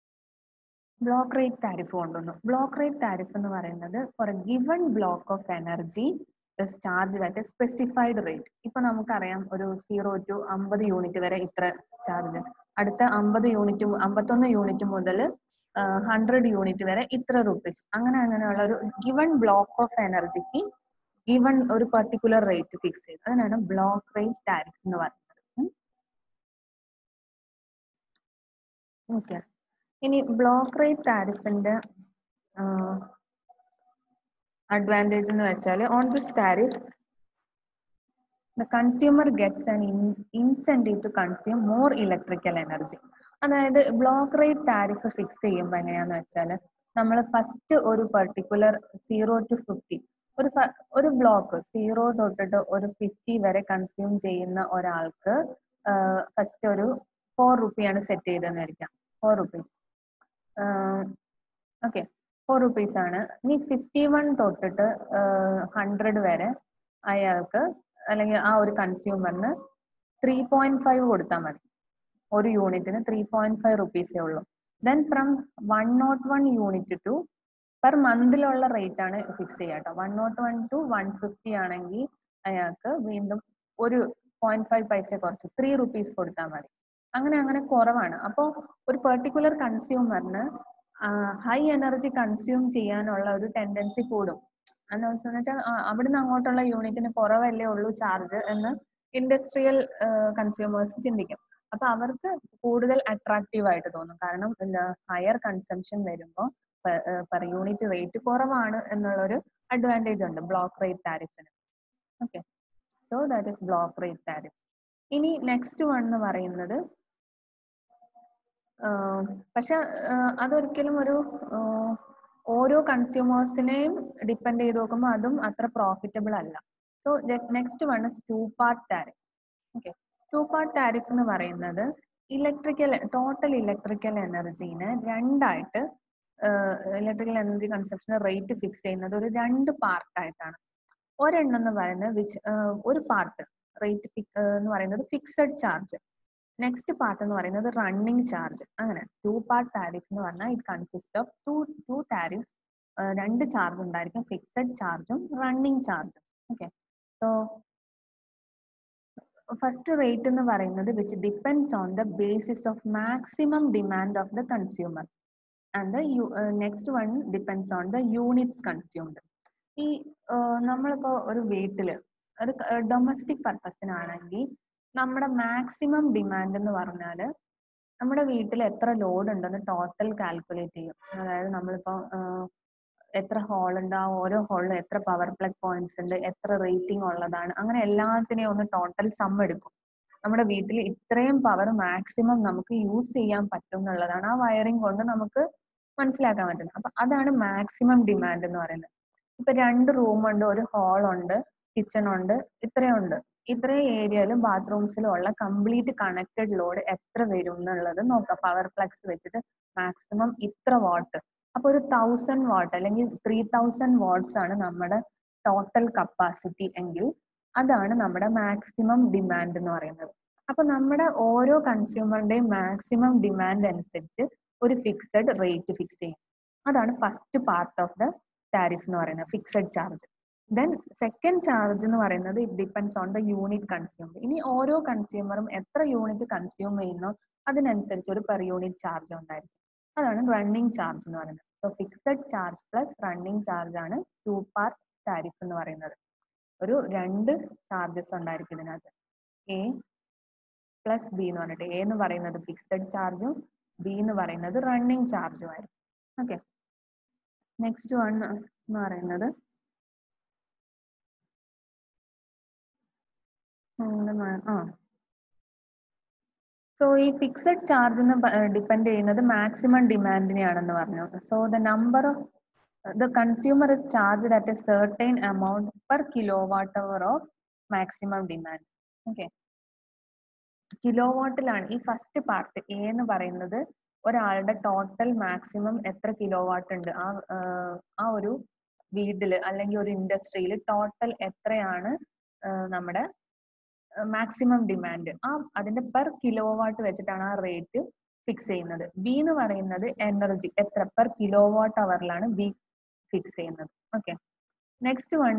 ബ്ലോക്ക് റേറ്റ് താരിഫ് കൊണ്ടുവന്നു ബ്ലോക്ക് റേറ്റ് താരിഫ് എന്ന് പറയുന്നത് for a given block of energy charge at specified rate ഇപ്പൊ നമുക്കറിയാം ഒരു സീറോ ടു അമ്പത് യൂണിറ്റ് വരെ ഇത്ര ചാർജ് അടുത്ത അമ്പത് യൂണിറ്റ് അമ്പത്തൊന്ന് യൂണിറ്റ് മുതൽ ഹൺഡ്രഡ് യൂണിറ്റ് വരെ ഇത്ര റുപ്പീസ് അങ്ങനെ അങ്ങനെയുള്ള ഒരു ഗിവൺ ബ്ലോക്ക് ഓഫ് എനർജിക്ക് ഗിവൺ ഒരു പെർട്ടിക്കുലർ റേറ്റ് ഫിക്സ് ചെയ്ത് അതിനാണ് ബ്ലോക്ക് റേറ്റ് ടാരിഫ് എന്ന് പറയുന്നത് ഓക്കെ ഇനി ബ്ലോക്ക് റേറ്റ് ടാരിഫിന്റെ അഡ്വാൻറ്റേജ് എന്ന് വെച്ചാൽ on this tariff the consumer gets an incentive to consume more electrical energy അതായത് ബ്ലോക്ക് റേറ്റ് ടാരിഫ് ഫിക്സ് ചെയ്യുമ്പോൾ എങ്ങനെയാന്ന് വെച്ചാൽ നമ്മൾ ഫസ്റ്റ് ഒരു പെർട്ടിക്കുലർ സീറോ ടു ഫിഫ്റ്റി ഒരു ഒരു ബ്ലോക്ക് സീറോ തൊട്ടിട്ട് ഒരു ഫിഫ്റ്റി വരെ കൺസ്യൂം ചെയ്യുന്ന ഒരാൾക്ക് ഫസ്റ്റ് ഒരു ഫോർ റുപ്പിയാണ് സെറ്റ് ചെയ്തതെന്ന് വിചാരിക്കാം four rupees okay four rupees ആണ് ഇനി ഫിഫ്റ്റി വൺ തൊട്ടിട്ട് ഹൺഡ്രഡ് വരെ അയാൾക്ക് അല്ലെങ്കിൽ ആ ഒരു കൺസ്യൂമറിന് ത്രീ പോയിന്റ് ഫൈവ് കൊടുത്താൽ മതി ഒരു യൂണിറ്റിന് ത്രീ പോയിന്റ് ഫൈവ് റുപ്പീസേ ഉള്ളൂ then from one nought one unit to per മന്തിലുള്ള റേറ്റ് ആണ് ഫിക്സ് ചെയ്യുക കേട്ടോ one nought one to one fifty ആണെങ്കിൽ അയാൾക്ക് വീണ്ടും ഒരു പോയിന്റ് ഫൈവ് പൈസ കുറച്ച് ത്രീ റുപ്പീസ് കൊടുത്താൽ മതി അങ്ങനെ അങ്ങനെ കുറവാണ് അപ്പോൾ ഒരു പെർട്ടിക്കുലർ കൺസ്യൂമറിന് ഹൈ എനർജി കൺസ്യൂം ചെയ്യാനുള്ള ഒരു ടെൻഡൻസി കൂടും എന്ന് വെച്ചാൽ അവിടുന്ന് അങ്ങോട്ടുള്ള യൂണിറ്റിന് കുറവല്ലേ ഉള്ളൂ ചാർജ് എന്ന് ഇൻഡസ്ട്രിയൽ കൺസ്യൂമേഴ്സ് ചിന്തിക്കും അപ്പൊ അവർക്ക് കൂടുതൽ അട്രാക്റ്റീവ് ആയിട്ട് തോന്നും കാരണം ഹയർ കൺസംഷൻ വരുമ്പോൾ പെർ യൂണിറ്റ് റേറ്റ് കുറവാണ് എന്നുള്ളൊരു അഡ്വാൻറ്റേജ് ഉണ്ട് ബ്ലോക്ക് റേറ്റ് താരിഫിന് okay so that is block rate tariff ഇനി നെക്സ്റ്റ് വൺ എന്ന് പറയുന്നത് പക്ഷെ അതൊരിക്കലും ഒരു ഓരോ കൺസ്യൂമേഴ്സിനെയും ഡിപ്പെൻഡ് ചെയ്ത് നോക്കുമ്പോൾ അതും അത്ര പ്രോഫിറ്റബിൾ അല്ല so next one is two part tariff okay two part tariff എന്ന് പറയുന്നത് ഇലക്ട്രിക്കൽ ടോട്ടൽ ഇലക്ട്രിക്കൽ എനർജീനെ രണ്ടായിട്ട് ഇലക്ട്രിക്കൽ എനർജി കൺസപ്ഷന് റേറ്റ് ഫിക്സ് ചെയ്യുന്നത് ഒരു രണ്ട് പാർട്ടായിട്ടാണ് ഒരെണ്ണം എന്ന് പറയുന്നത് വിച്ച് ഒരു പാർട്ട് റേറ്റ് എന്ന് പറയുന്നത് ഫിക്സഡ് ചാർജ് നെക്സ്റ്റ് പാർട്ട് എന്ന് പറയുന്നത് റണ്ണിങ് ചാർജ് അങ്ങനെ ടു പാർട്ട് താരിഫ് എന്ന് പറഞ്ഞാൽ it consist of two two tariff രണ്ട് ചാർജ് ഉണ്ടായിരിക്കും ഫിക്സഡ് ചാർജും റണ്ണിങ് ചാർജും ഓക്കെ സോ ഫസ്റ്റ് റേറ്റ് എന്ന് പറയുന്നത് which depends on the basis of maximum demand of the consumer and the next one depends on the units consumed ഈ നമ്മളിപ്പോ ഒരു വീട്ടില് ഒരു ഡൊമസ്റ്റിക് പർപ്പസിനാണെങ്കിൽ നമ്മുടെ മാക്സിമം ഡിമാൻഡ് എന്ന് പറഞ്ഞാൽ നമ്മുടെ വീട്ടിൽ എത്ര ലോഡ് ഉണ്ടെന്ന് ടോട്ടൽ കാൽക്കുലേറ്റ് ചെയ്യും അതായത് നമ്മളിപ്പോ എത്ര ഹോൾ ഉണ്ട് ആ ഓരോ ഹോളിലും എത്ര പവർ പ്ലഗ് പോയിന്റ്സ് ഉണ്ട് എത്ര റേറ്റിംഗ് ഉള്ളതാണ് അങ്ങനെ എല്ലാത്തിനെയും ഒന്ന് ടോട്ടൽ സം എടുക്കും നമ്മുടെ വീട്ടിൽ ഇത്രയും പവർ മാക്സിമം നമുക്ക് യൂസ് ചെയ്യാൻ പറ്റും എന്നുള്ളതാണ് ആ വയറിംഗ് കൊണ്ട് നമുക്ക് മനസ്സിലാക്കാൻ പറ്റുന്നത് അപ്പൊ അതാണ് മാക്സിമം ഡിമാൻഡ് എന്ന് പറയുന്നത് ഇപ്പൊ രണ്ട് റൂം ഉണ്ട് ഒരു ഹാൾ ഉണ്ട് കിച്ചൺ ഉണ്ട് ഇത്രയും ഉണ്ട് ഇത്രയും ഏരിയയിലും ബാത്റൂംസിലും ഉള്ള കംപ്ലീറ്റ് കണക്റ്റഡ് ലോഡ് എത്ര വരും എന്നുള്ളത് നോക്കാം പവർ ഫ്ലക്സ് വെച്ചിട്ട് മാക്സിമം ഇത്ര വാട്ട് അപ്പൊ ഒരു തൗസൻഡ് വാട്ട് അല്ലെങ്കിൽ ത്രീ തൗസൻഡ് വാട്ട്സ് ആണ് നമ്മുടെ ടോട്ടൽ കപ്പാസിറ്റി എങ്കിൽ അതാണ് നമ്മുടെ മാക്സിമം ഡിമാൻഡ് എന്ന് പറയുന്നത് അപ്പൊ നമ്മുടെ ഓരോ കൺസ്യൂമറിന്റെയും മാക്സിമം ഡിമാൻഡ് അനുസരിച്ച് ഒരു ഫിക്സഡ് റേറ്റ് ഫിക്സ് ചെയ്യും അതാണ് first part of the tariff എന്ന് പറയുന്നത് fixed charge then second charge എന്ന് പറയുന്നത് it depends on the unit consumed ഇനി ഓരോ കൺസ്യൂമറും എത്ര യൂണിറ്റ് കൺസ്യൂം ചെയ്യുന്നോ അതിനനുസരിച്ച് ഒരു പെർ യൂണിറ്റ് ചാർജ് ഉണ്ടായിരിക്കും അതാണ് റണ്ണിങ് ചാർജ് എന്ന് പറയുന്നത് so fixed charge plus running charge ആണ് ടു പാർട്ട് ടാരിഫ് എന്ന് പറയുന്നത് ഒരു രണ്ട് ചാർജസ് ഉണ്ടായിരിക്കും ഇതിനകത്ത് എ പ്ലസ് ബി എന്ന് പറഞ്ഞിട്ട് എ എന്ന് പറയുന്നത് ഫിക്സഡ് ചാർജും ബി എന്ന് പറയുന്നത് റണ്ണിങ് ചാർജും ആയിരിക്കും ഓക്കെ നെക്സ്റ്റ് വൺ എന്ന് പറയുന്നത് ആ സോ ഈ ഫിക്സഡ് ചാർജ് എന്ന് ഡിപ്പെൻഡ് ചെയ്യുന്നത് മാക്സിമം ഡിമാൻഡിനെയാണെന്ന് പറഞ്ഞു so the number of the consumer is charge at a certain amount per kilo watt hour of maximum demand okay kilo വാട്ടിലാണ് ഈ ഫസ്റ്റ് പാർട്ട് എ എന്ന് പറയുന്നത് ഒരാളുടെ ടോട്ടൽ മാക്സിമം എത്ര കിലോ വാട്ട് ഉണ്ട് ആ ആ ഒരു വീട്ടില് അല്ലെങ്കിൽ ഒരു ഇൻഡസ്ട്രിയിൽ ടോട്ടൽ എത്രയാണ് നമ്മുടെ മാക്സിമം ഡിമാൻഡ് ആ അതിന്റെ പെർ കിലോ വാട്ട് വെച്ചിട്ടാണ് ആ റേറ്റ് ഫിക്സ് ചെയ്യുന്നത് ബി എന്ന് പറയുന്നത് എനർജി എത്ര പെർ കിലോ വാട്ട് അവറിലാണ് ബി ഫിക്സ് ചെയ്യുന്നത് ഓക്കെ നെക്സ്റ്റ് വൺ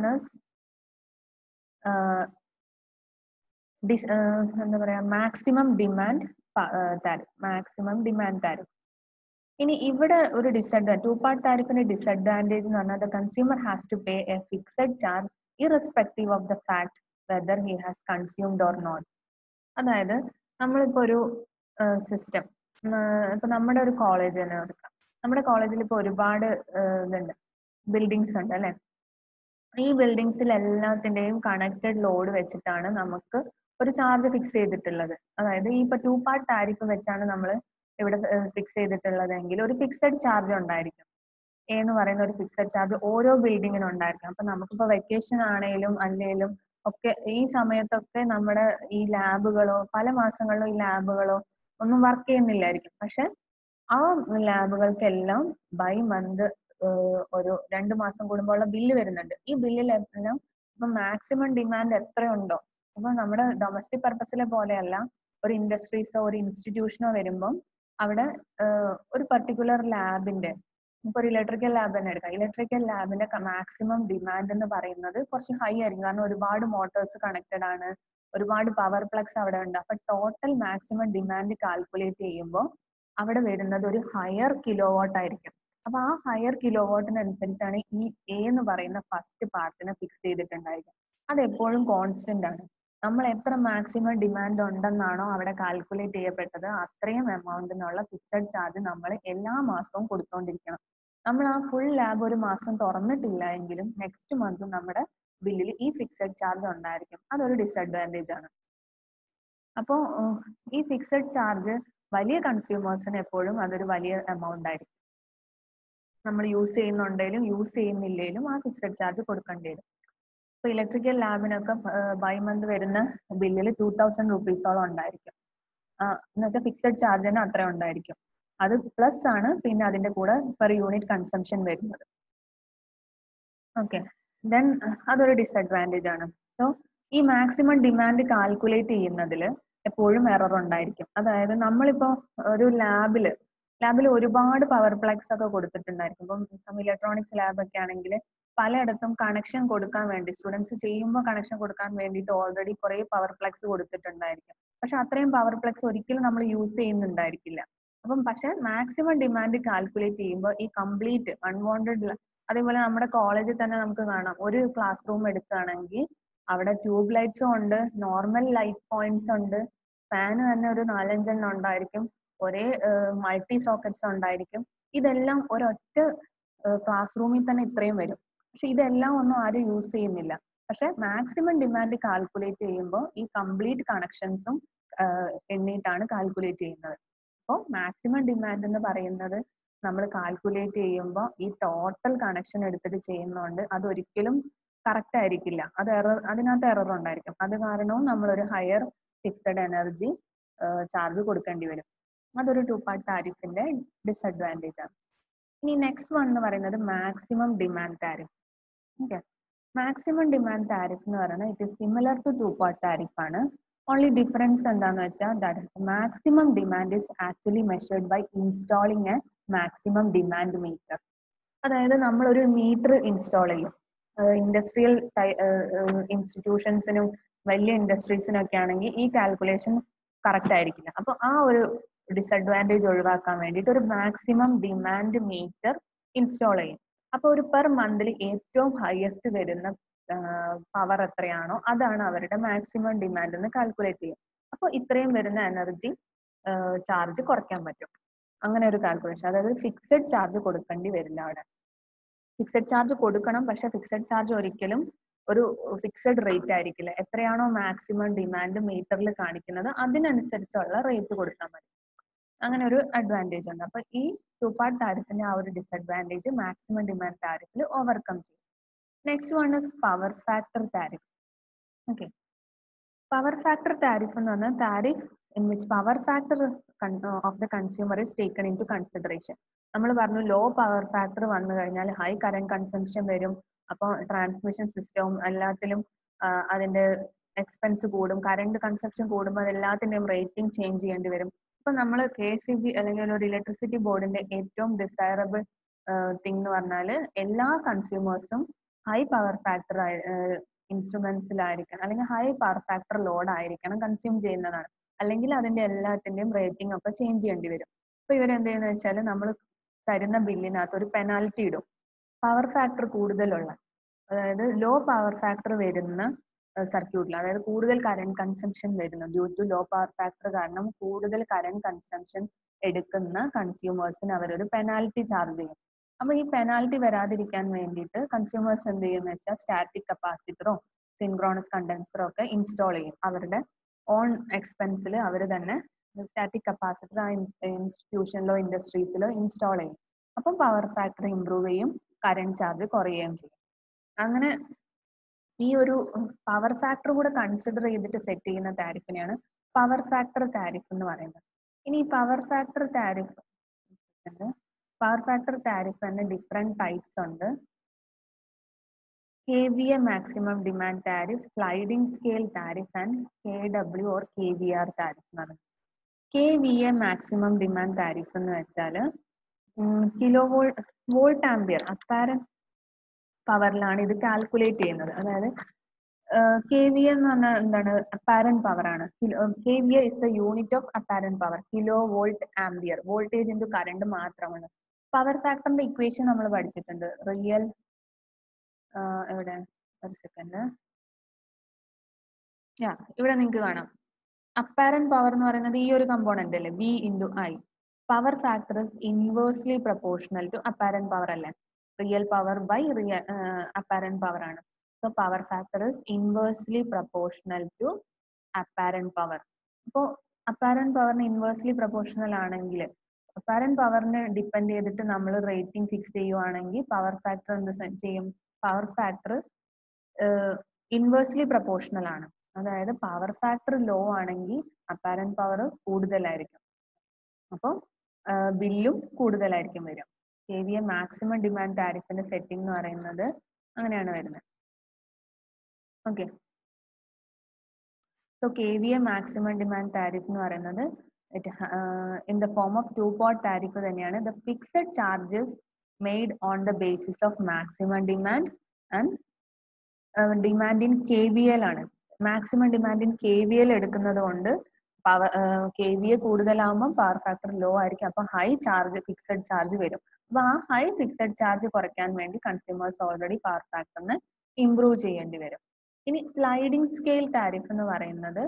ഡിസ് എന്താ പറയാ maximum demand tariff maximum demand tariff ഇനി ഇവിടെ ഒരു ഡിസഡ്വാൻറ്റേജ് ടു പാർട്ട് താരിഫിന്റെ ഡിസഡ്വാൻറ്റേജ് എന്ന് പറഞ്ഞാൽ the consumer has to pay a fixed charge irrespective of the fact whether he has consumed or not അതായത് നമ്മളിപ്പോ ഒരു സിസ്റ്റം ഇപ്പൊ നമ്മുടെ ഒരു കോളേജ് തന്നെ എടുക്കാം നമ്മുടെ കോളേജിൽ ഇപ്പൊ ഒരുപാട് ഇതുണ്ട് ബിൽഡിങ്സ് ഉണ്ട് അല്ലെ ഈ ബിൽഡിങ്സിൽ എല്ലാത്തിന്റെയും കണക്റ്റഡ് ലോഡ് വെച്ചിട്ടാണ് നമുക്ക് ഒരു ചാർജ് ഫിക്സ് ചെയ്തിട്ടുള്ളത് അതായത് ഈ ഇപ്പൊ ടു പാർട്ട് താരിഫ് വെച്ചാണ് നമ്മൾ ഇവിടെ ഫിക്സ് ചെയ്തിട്ടുള്ളതെങ്കിൽ ഒരു ഫിക്സഡ് ചാർജ് ഉണ്ടായിരിക്കും എ എന്ന് പറയുന്ന ഒരു ഫിക്സഡ് ചാർജ് ഓരോ ബിൽഡിങ്ങിനും ഉണ്ടായിരിക്കും അപ്പൊ നമുക്കിപ്പോ വെക്കേഷൻ ആണെങ്കിലും അല്ലെങ്കിലും ഒക്കെ ഈ സമയത്തൊക്കെ നമ്മുടെ ഈ ലാബുകളോ പല മാസങ്ങളിലും ഈ ലാബുകളോ ഒന്നും വർക്ക് ചെയ്യുന്നില്ലായിരിക്കും പക്ഷെ ആ ലാബുകൾക്കെല്ലാം ബൈ മന്ത് ഒരു രണ്ട് മാസം കൂടുമ്പോൾ ഉള്ള ബില്ല് വരുന്നുണ്ട് ഈ ബില്ലിലെല്ലാം ഇപ്പൊ മാക്സിമം ഡിമാൻഡ് എത്രയുണ്ടോ അപ്പൊ നമ്മുടെ ഡൊമസ്റ്റിക് പർപ്പസിലെ പോലെയല്ല ഒരു ഇൻഡസ്ട്രീസോ ഒരു ഇൻസ്റ്റിറ്റ്യൂഷനോ വരുമ്പം അവിടെ ഒരു പർട്ടിക്കുലർ ലാബിന്റെ ഇപ്പൊ ഒരു ഇലക്ട്രിക്കൽ ലാബ് തന്നെ എടുക്കാം ഇലക്ട്രിക്കൽ ലാബിന്റെ മാക്സിമം ഡിമാൻഡ് എന്ന് പറയുന്നത് കുറച്ച് ഹൈ ആയിരിക്കും കാരണം ഒരുപാട് മോട്ടോഴ്സ് കണക്റ്റഡ് ആണ് ഒരുപാട് പവർ പ്ലഗ്സ് അവിടെ ഉണ്ട് അപ്പൊ ടോട്ടൽ മാക്സിമം ഡിമാൻഡ് കാൽക്കുലേറ്റ് ചെയ്യുമ്പോൾ അവിടെ വരുന്നത് ഒരു ഹയർ കിലോ വാട്ട് ആയിരിക്കും അപ്പൊ ആ ഹയർ കിലോ വാട്ടിനനുസരിച്ചാണ് ഈ എ എന്ന് പറയുന്ന ഫസ്റ്റ് പാർട്ടിനെ ഫിക്സ് ചെയ്തിട്ടുണ്ടായിരിക്കും അത് എപ്പോഴും കോൺസ്റ്റന്റ് ആണ് നമ്മൾ എത്ര മാക്സിമം ഡിമാൻഡ് ഉണ്ടെന്നാണോ അവിടെ കാൽക്കുലേറ്റ് ചെയ്യപ്പെട്ടത് അത്രയും എമൗണ്ടിനുള്ള ഫിക്സഡ് ചാർജ് നമ്മൾ എല്ലാ മാസവും കൊടുത്തോണ്ടിരിക്കണം നമ്മൾ ആ ഫുൾ ലാബ് ഒരു മാസം തുറന്നിട്ടില്ല എങ്കിലും നെക്സ്റ്റ് മന്ത് നമ്മുടെ ബില്ലിൽ ഈ ഫിക്സഡ് ചാർജ് ഉണ്ടായിരിക്കും അതൊരു ഡിസഡ്വാൻറ്റേജ് ആണ് അപ്പോൾ ഈ ഫിക്സഡ് ചാർജ് വലിയ കൺസ്യൂമേഴ്സിന് എപ്പോഴും അതൊരു വലിയ എമൗണ്ട് ആയിരിക്കും നമ്മൾ യൂസ് ചെയ്യുന്നുണ്ടെങ്കിലും യൂസ് ചെയ്യുന്നില്ലെങ്കിലും ആ ഫിക്സഡ് ചാർജ് കൊടുക്കേണ്ടി വരും ഇപ്പൊ ഇലക്ട്രിക്കൽ ലാബിനൊക്കെ ബൈ മന്ത് വരുന്ന ബില്ലിൽ ടൂ തൗസൻഡ് റുപ്പീസോളം ഉണ്ടായിരിക്കും എന്ന് വെച്ചാൽ ഫിക്സഡ് ചാർജ് തന്നെ അത്ര ഉണ്ടായിരിക്കും അത് പ്ലസ് ആണ് പിന്നെ അതിന്റെ കൂടെ പെർ യൂണിറ്റ് കൺസംഷൻ വരുന്നത് ഓക്കെ ദെൻ അതൊരു ഡിസഡ്വാൻറ്റേജ് ആണ് സോ ഈ മാക്സിമം ഡിമാൻഡ് കാൽക്കുലേറ്റ് ചെയ്യുന്നതിൽ എപ്പോഴും എറർ ഉണ്ടായിരിക്കും അതായത് നമ്മളിപ്പോ ഒരു ലാബില് ലാബിൽ ഒരുപാട് പവർ പ്ലഗ്സ് ഒക്കെ കൊടുത്തിട്ടുണ്ടായിരിക്കും ഇപ്പം ഇലക്ട്രോണിക്സ് ലാബ് ഒക്കെ ആണെങ്കിൽ പലയിടത്തും കണക്ഷൻ കൊടുക്കാൻ വേണ്ടി സ്റ്റുഡൻസ് ചെയ്യുമ്പോൾ കണക്ഷൻ കൊടുക്കാൻ വേണ്ടിയിട്ട് ഓൾറെഡി കുറെ പവർ പ്ലഗ്സ് കൊടുത്തിട്ടുണ്ടായിരിക്കും പക്ഷെ അത്രയും പവർ പ്ലഗ്സ് ഒരിക്കലും നമ്മൾ യൂസ് ചെയ്യുന്നുണ്ടായിരിക്കില്ല അപ്പം പക്ഷെ മാക്സിമം ഡിമാൻഡ് കാൽക്കുലേറ്റ് ചെയ്യുമ്പോൾ ഈ കംപ്ലീറ്റ് അൺവാണ്ടഡ് അതേപോലെ നമ്മുടെ കോളേജിൽ തന്നെ നമുക്ക് കാണാം ഒരു ക്ലാസ് റൂം എടുക്കുകയാണെങ്കിൽ അവിടെ ട്യൂബ് ലൈറ്റ്സും ഉണ്ട് നോർമൽ ലൈറ്റ് പോയിന്റ്സ് ഉണ്ട് ഫാന് തന്നെ ഒരു നാലഞ്ചെണ്ണം ഉണ്ടായിരിക്കും ഒരേ മൾട്ടി സോക്കറ്റ്സ് ഉണ്ടായിരിക്കും ഇതെല്ലാം ഒരൊറ്റ ക്ലാസ് റൂമിൽ തന്നെ ഇത്രയും വരും പക്ഷെ ഇതെല്ലാം ഒന്നും ആരും യൂസ് ചെയ്യുന്നില്ല പക്ഷെ മാക്സിമം ഡിമാൻഡ് കാൽക്കുലേറ്റ് ചെയ്യുമ്പോൾ ഈ കംപ്ലീറ്റ് കണക്ഷൻസും എണ്ണിയിട്ടാണ് കാൽക്കുലേറ്റ് ചെയ്യുന്നത് അപ്പോൾ മാക്സിമം ഡിമാൻഡ് എന്ന് പറയുന്നത് നമ്മൾ കാൽക്കുലേറ്റ് ചെയ്യുമ്പോൾ ഈ ടോട്ടൽ കണക്ഷൻ എടുത്തിട്ട് ചെയ്യുന്നതുകൊണ്ട് അതൊരിക്കലും കറക്റ്റ് ആയിരിക്കില്ല അത് എറർ അതിനകത്ത് എറർ ഉണ്ടായിരിക്കും അത് കാരണവും നമ്മൾ ഒരു ഹയർ ഫിക്സഡ് എനർജി ചാർജ് കൊടുക്കേണ്ടി വരും അതൊരു ടു പാർട്ട് താരിഫിന്റെ ഡിസഡ്വാൻറ്റേജ് ആണ് ഇനി നെക്സ്റ്റ് വൺ എന്ന് പറയുന്നത് maximum demand tariff okay maximum demand tariff എന്ന് പറയുന്നത് it is similar to two part tariff ആണ് ഓൺലി ഡിഫറൻസ് എന്താന്ന് വെച്ചാൽ that maximum demand is actually measured by installing a maximum demand meter അതായത് നമ്മൾ ഒരു മീറ്റർ ഇൻസ്റ്റാൾ ചെയ്യും ഇൻഡസ്ട്രിയൽ ഇൻസ്റ്റിറ്റ്യൂഷൻസിനും വലിയ ഇൻഡസ്ട്രീസിനൊക്കെ ആണെങ്കിൽ ഈ കാൽക്കുലേഷൻ കറക്റ്റ് ആയിരിക്കില്ല അപ്പൊ ആ ഒരു ഡിസഡ്വാൻറ്റേജ് ഒഴിവാക്കാൻ വേണ്ടിയിട്ട് ഒരു മാക്സിമം ഡിമാൻഡ് മീറ്റർ ഇൻസ്റ്റാൾ ചെയ്യും അപ്പൊ ഒരു പെർ മന്തിൽ ഏറ്റവും ഹയസ്റ്റ് വരുന്ന പവർ എത്രയാണോ അതാണ് അവരുടെ മാക്സിമം ഡിമാൻഡ് എന്ന് കാൽക്കുലേറ്റ് ചെയ്യും അപ്പോൾ ഇത്രയും വരുന്ന എനർജി ചാർജ് കുറയ്ക്കാൻ പറ്റും അങ്ങനെ ഒരു കാൽക്കുലേഷൻ അതായത് ഫിക്സഡ് ചാർജ് കൊടുക്കേണ്ടി വരില്ല അവിടെ ഫിക്സഡ് ചാർജ് കൊടുക്കണം പക്ഷെ ഫിക്സഡ് ചാർജ് ഒരിക്കലും ഒരു ഫിക്സഡ് റേറ്റ് ആയിരിക്കില്ല എത്രയാണോ മാക്സിമം ഡിമാൻഡ് മീറ്ററിൽ കാണിക്കുന്നത് അതിനനുസരിച്ചുള്ള റേറ്റ് കൊടുത്താൽ മതി അങ്ങനെ ഒരു അഡ്വാൻറ്റേജ് ഉണ്ട് അപ്പൊ ഈ ടു പാർട്ട് താരിഫിന്റെ ആ ഒരു ഡിസഡ്വാൻറ്റേജ് മാക്സിമം ഡിമാൻഡ് താരിഫിൽ ഓവർകം ചെയ്യും next one is power factor tariff okay power factor tariff എന്ന് പറഞ്ഞാൽ tariff in which power factor of the consumer is taken into consideration നമ്മൾ പറഞ്ഞു ലോ പവർ ഫാക്ടർ വന്നു കഴിഞ്ഞാൽ ഹൈ കറന്റ് കൺസംഷൻ വരും അപ്പോൾ ട്രാൻസ്മിഷൻ സിസ്റ്റവും എല്ലാത്തിലും അതിന്റെ എക്സ്പെൻസ് കൂടും കറണ്ട് കൺസംഷൻ കൂടുമ്പോൾ അത് എല്ലാത്തിന്റെയും റേറ്റിംഗ് ചേഞ്ച് ചെയ്യേണ്ടി വരും ഇപ്പൊ നമ്മൾ കെ സി ബി അല്ലെങ്കിൽ ഒരു ഇലക്ട്രിസിറ്റി ബോർഡിന്റെ ഏറ്റവും ഡിസൈറബിൾ തിങ് എന്ന് പറഞ്ഞാൽ എല്ലാ കൺസ്യൂമേഴ്സും ഹൈ പവർ ഫാക്ടർ ഇൻസ്ട്രുമെന്റ്സിലായിരിക്കണം അല്ലെങ്കിൽ ഹൈ പവർ ഫാക്ടർ ലോഡ് ആയിരിക്കണം കൺസ്യൂം ചെയ്യുന്നതാണ് അല്ലെങ്കിൽ അതിന്റെ എല്ലാത്തിന്റെയും റേറ്റിംഗ് ഒക്കെ ചേഞ്ച് ചെയ്യേണ്ടി വരും അപ്പൊ ഇവരെന്ത് ചെയ്യുന്ന വെച്ചാൽ നമ്മൾ തരുന്ന ബില്ലിനകത്ത് ഒരു പെനാൽറ്റി ഇടും പവർ ഫാക്ടർ കൂടുതലുള്ള അതായത് ലോ പവർ ഫാക്ടർ വരുന്ന സർക്യൂട്ടിൽ അതായത് കൂടുതൽ കറണ്ട് കൺസംഷൻ വരുന്നു due to low power factor കാരണം കൂടുതൽ കറണ്ട് കൺസംഷൻ എടുക്കുന്ന കൺസ്യൂമേഴ്സിന് അവരൊരു പെനാൽറ്റി ചാർജ് ചെയ്യും അപ്പൊ ഈ പെനാൽറ്റി വരാതിരിക്കാൻ വേണ്ടിയിട്ട് കൺസ്യൂമേഴ്സ് എന്ത് ചെയ്യുന്ന വെച്ചാൽ സ്റ്റാറ്റിക് കപ്പാസിറ്ററോ സിൻക്രോണസ് കണ്ടൻസറോ ഒക്കെ ഇൻസ്റ്റാൾ ചെയ്യും അവരുടെ ഓൺ എക്സ്പെൻസിൽ അവർ തന്നെ സ്റ്റാറ്റിക് കപ്പാസിറ്റർ ആ ഇൻസ്റ്റിറ്റ്യൂഷനിലോ ഇൻഡസ്ട്രീസിലോ ഇൻസ്റ്റാൾ ചെയ്യും അപ്പം പവർ ഫാക്ടർ ഇമ്പ്രൂവ് ചെയ്യും കറണ്ട് ചാർജ് കുറയുകയും ചെയ്യും അങ്ങനെ ഈ ഒരു പവർ ഫാക്ടർ കൂടെ കൺസിഡർ ചെയ്തിട്ട് സെറ്റ് ചെയ്യുന്ന താരിഫിനെയാണ് പവർ ഫാക്ടർ താരിഫ് എന്ന് പറയുന്നത് ഇനി power factor tariff power factor tariff തന്നെ ഡിഫറെന്റ് ടൈപ്സ് ഉണ്ട് K V A maximum demand tariff sliding scale tariff and K W or K V R tariff എന്ന് പറയുന്നത് K V A maximum demand tariff എന്ന് വെച്ചാൽ kilo volt volt ampere apparent പവറിലാണ് ഇത് calculate ചെയ്യുന്നത് അതായത് K V എന്ന് പറഞ്ഞാൽ എന്താണ് അപ്പാരൻ പവർ ആണ് K V A is the unit of apparent power kilo volt ampere voltage into current മാത്രമാണ് പവർ ഫാക്ടറിന്റെ ഇക്വേഷൻ നമ്മൾ പഠിച്ചിട്ടുണ്ട് റിയൽ എവിടെ ഒരു സെക്കൻഡ് യാ ഇവിടെ നിങ്ങൾക്ക് കാണാം അപ്പാരൻ പവർ എന്ന് പറയുന്നത് ഈ ഒരു കമ്പോണന്റ് അല്ലേ V into I power factor is inversely proportional to apparent power അല്ലേ real power by real apparent power ആണ് so power factor is inversely proportional to apparent power അപ്പോൾ അപ്പാരൻ പവറിന് ഇൻവേഴ്സ്ലി പ്രപ്പോർഷണൽ ആണെങ്കിൽ അപ്പാരൻ പവറിനെ depend ചെയ്തിട്ട് നമ്മൾ rating fix ചെയ്യുവാണെങ്കിൽ power factor എന്ത് ചെയ്യും പവർ ഫാക്ടർ ഇൻവേഴ്സ്ലി പ്രപ്പോർഷണൽ ആണ് അതായത് പവർ ഫാക്ടർ ലോ ആണെങ്കിൽ അപ്പാരൻ പവർ കൂടുതലായിരിക്കും അപ്പോൾ ബില്ലും കൂടുതലായിരിക്കും വരും K V A maximum demand ടാരിഫിന്റെ സെറ്റിംഗ് എന്ന് പറയുന്നത് അങ്ങനെയാണ് വരുന്നത് okay so K V A maximum demand tariff എന്ന് പറയുന്നത് it in the form of two port tariff തന്നെയാണ് the fixed charges made on the basis of maximum demand and demand in K V L ആണ് maximum demand in K V L എടുക്കുന്നത് കൊണ്ട് power K V A കൂടുതലാകുമ്പോൾ power factor low ആയിരിക്കും അപ്പൊ high charge fixed charge വരും അപ്പൊ ആ high fixed charge കുറയ്ക്കാൻ വേണ്ടി കൺസ്യൂമേഴ്സ് ഓൾറെഡി പവർ ഫാക്ടറിന് ഇംപ്രൂവ് ചെയ്യേണ്ടി വരും ഇനി സ്ലൈഡിംഗ് സ്കെയിൽ ടാരിഫ് എന്ന് പറയുന്നത്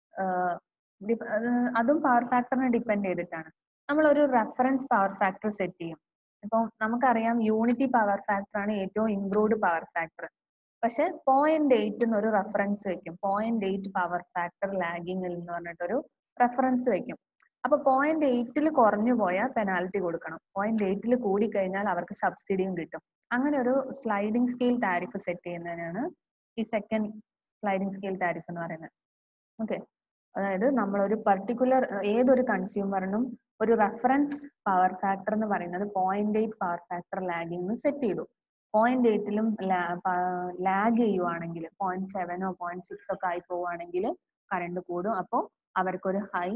അതും പവർ ഫാക്ടറിനെ ഡിപ്പെൻഡ് ചെയ്തിട്ടാണ് നമ്മൾ ഒരു റെഫറൻസ് പവർ ഫാക്ടർ സെറ്റ് ചെയ്യും ഇപ്പം നമുക്കറിയാം യൂണിറ്റി പവർ ഫാക്ടർ ആണ് ഏറ്റവും ഇംപ്രൂവ്ഡ് പവർ ഫാക്ടർ പക്ഷെ പോയിന്റ് എയ്റ്റ് എന്നൊരു റെഫറൻസ് വെക്കും point eight power factor lagging എന്ന് പറഞ്ഞിട്ടൊരു റെഫറൻസ് വെക്കും അപ്പൊ പോയിന്റ് എയ്റ്റിൽ കുറഞ്ഞു പോയാൽ പെനാൽറ്റി കൊടുക്കണം പോയിന്റ് എയ്റ്റിൽ കൂടി കഴിഞ്ഞാൽ അവർക്ക് സബ്സിഡിയും കിട്ടും അങ്ങനെ ഒരു സ്ലൈഡിംഗ് സ്കെയിൽ താരിഫ് സെറ്റ് ചെയ്യുന്നതിനാണ് ഈ സെക്കൻഡ് സ്ലൈഡിംഗ് സ്കെയിൽ താരിഫ് എന്ന് പറയുന്നത് ഓക്കെ അതായത് നമ്മൾ ഒരു പർട്ടിക്കുലർ ഏതൊരു കൺസ്യൂമറിനും ഒരു റെഫറൻസ് പവർ ഫാക്ടർ എന്ന് പറയുന്നത് point eight power factor lagging set ചെയ്തു പോയിന്റ് എയ്റ്റിലും ലാഗ് ചെയ്യുവാണെങ്കിൽ പോയിന്റ് സെവനോ പോയിന്റ് സിക്സ് ഒക്കെ ആയി പോവുകയാണെങ്കിൽ കറണ്ട് കൂടും അപ്പോൾ അവർക്കൊരു ഹൈ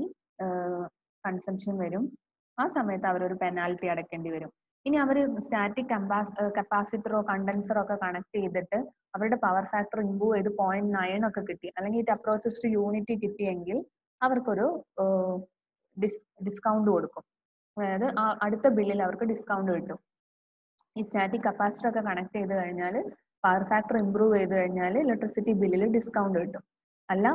കൺസംഷൻ വരും ആ സമയത്ത് അവരൊരു പെനാൽറ്റി അടയ്ക്കേണ്ടി വരും ഇനി അവർ സ്റ്റാറ്റിക് കപ്പാസിറ്ററോ കണ്ടൻസറോ ഒക്കെ കണക്ട് ചെയ്തിട്ട് അവരുടെ പവർ ഫാക്ടർ ഇമ്പ്രൂവ് ചെയ്ത് പോയിന്റ് നയൻ ഒക്കെ കിട്ടി അല്ലെങ്കിൽ ഇറ്റ് അപ്രോച്ചസ് ടു യൂണിറ്റി കിട്ടിയെങ്കിൽ അവർക്കൊരു ഡിസ് ഡിസ്കൗണ്ട് കൊടുക്കും അതായത് ആ അടുത്ത ബില്ലിൽ അവർക്ക് ഡിസ്കൗണ്ട് കിട്ടും ഈ സ്റ്റാറ്റിക് കപ്പാസിറ്റർ ഒക്കെ കണക്ട് ചെയ്ത് കഴിഞ്ഞാൽ പവർ ഫാക്ടർ ഇമ്പ്രൂവ് ചെയ്ത് കഴിഞ്ഞാൽ ഇലക്ട്രിസിറ്റി ബില്ലിൽ ഡിസ്കൗണ്ട് കിട്ടും അല്ല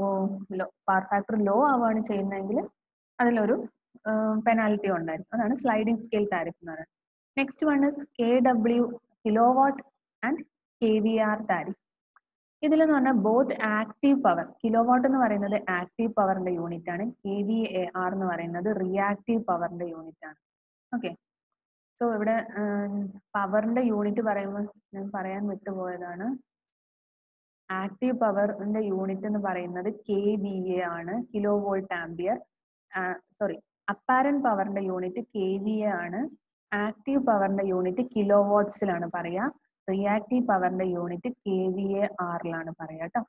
പവർ ഫാക്ടർ ലോ ആവുകയാണ് ചെയ്യുന്നതെങ്കിൽ അതിലൊരു പെനാൽറ്റി ഉണ്ടായിരിക്കും അതാണ് സ്ലൈഡിംഗ് സ്കെയിൽ താരിഫ് എന്ന് പറയുന്നത് next one is K W kilo watt and K V R tariff ഇതിലെന്ന് പറഞ്ഞാൽ both active power kilo watt എന്ന് പറയുന്നത് ആക്റ്റീവ് പവറിന്റെ യൂണിറ്റ് ആണ് കെ വി എ ആർ എന്ന് പറയുന്നത് റിയാക്റ്റീവ് പവറിന്റെ യൂണിറ്റ് ആണ് ഓക്കെ സോ ഇവിടെ പവറിന്റെ യൂണിറ്റ് പറയുമ്പോൾ ഞാൻ പറയാൻ വിട്ടുപോയതാണ് ആക്റ്റീവ് പവറിന്റെ യൂണിറ്റ് എന്ന് പറയുന്നത് കെ വി എ ആണ് kilo volt ampere sorry apparent പവറിന്റെ യൂണിറ്റ് കെ വി എ ആണ് ആക്റ്റീവ് പവറിന്റെ യൂണിറ്റ് കിലോ വാട്ട്സിലാണ് പറയാ റിയാക്റ്റീവ് പവറിന്റെ യൂണിറ്റ് കെ വി എ ആറിലാണ് പറയാ കേട്ടോ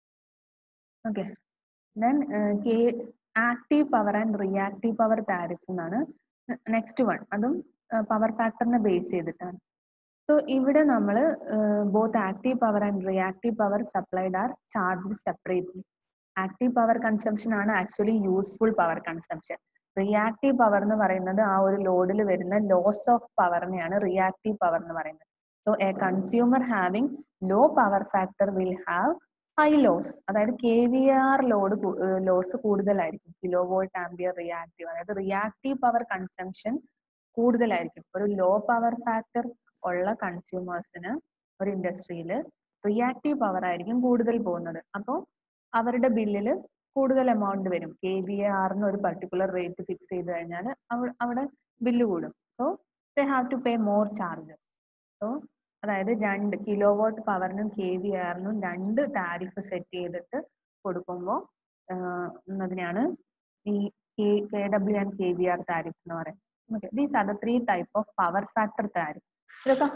okay then K active power and reactive power tariff എന്നാണ് നെക്സ്റ്റ് വൺ അതും പവർ ഫാക്ടറിനെ ബേസ് ചെയ്തിട്ടാണ് സോ ഇവിടെ നമ്മൾ both active power and reactive power supplied are charged separately active power consumption ആണ് actually useful power consumption reactive power എന്ന് പറയുന്നത് ആ ഒരു ലോഡിൽ വരുന്ന ലോസ് ഓഫ് പവറിനെയാണ് റിയാക്റ്റീവ് പവർ എന്ന് പറയുന്നത് so a consumer having low power factor will have high loss അതായത് K V R load loss കൂടുതലായിരിക്കും കിലോ വോൾട്ട് ആംബിയർ റിയാക്റ്റീവ് അതായത് റിയാക്റ്റീവ് പവർ കൺസംഷൻ കൂടുതലായിരിക്കും ഒരു ലോ പവർ ഫാക്ടർ ഉള്ള കൺസ്യൂമേഴ്സിന് ഒരു ഇൻഡസ്ട്രിയിൽ റിയാക്റ്റീവ് പവർ ആയിരിക്കും കൂടുതൽ പോകുന്നത് അപ്പോൾ അവരുടെ ബില്ലിൽ കൂടുതൽ എമൗണ്ട് വരും കെ വി എ ആറിന് ഒരു പർട്ടിക്കുലർ റേറ്റ് ഫിക്സ് ചെയ്ത് കഴിഞ്ഞാൽ അവിടെ ബില്ല് കൂടും so they have to pay more charges so അതായത് രണ്ട് കിലോ വാട്ട് പവറിനും കെ വി ആറിനും രണ്ട് താരിഫ് സെറ്റ് ചെയ്തിട്ട് കൊടുക്കുമ്പോൾ അതിനെയാണ് ഈ K W and K V R tariff എന്ന് പറയുന്നത് okay these are the three type of power factor tariff ഇതൊക്കെ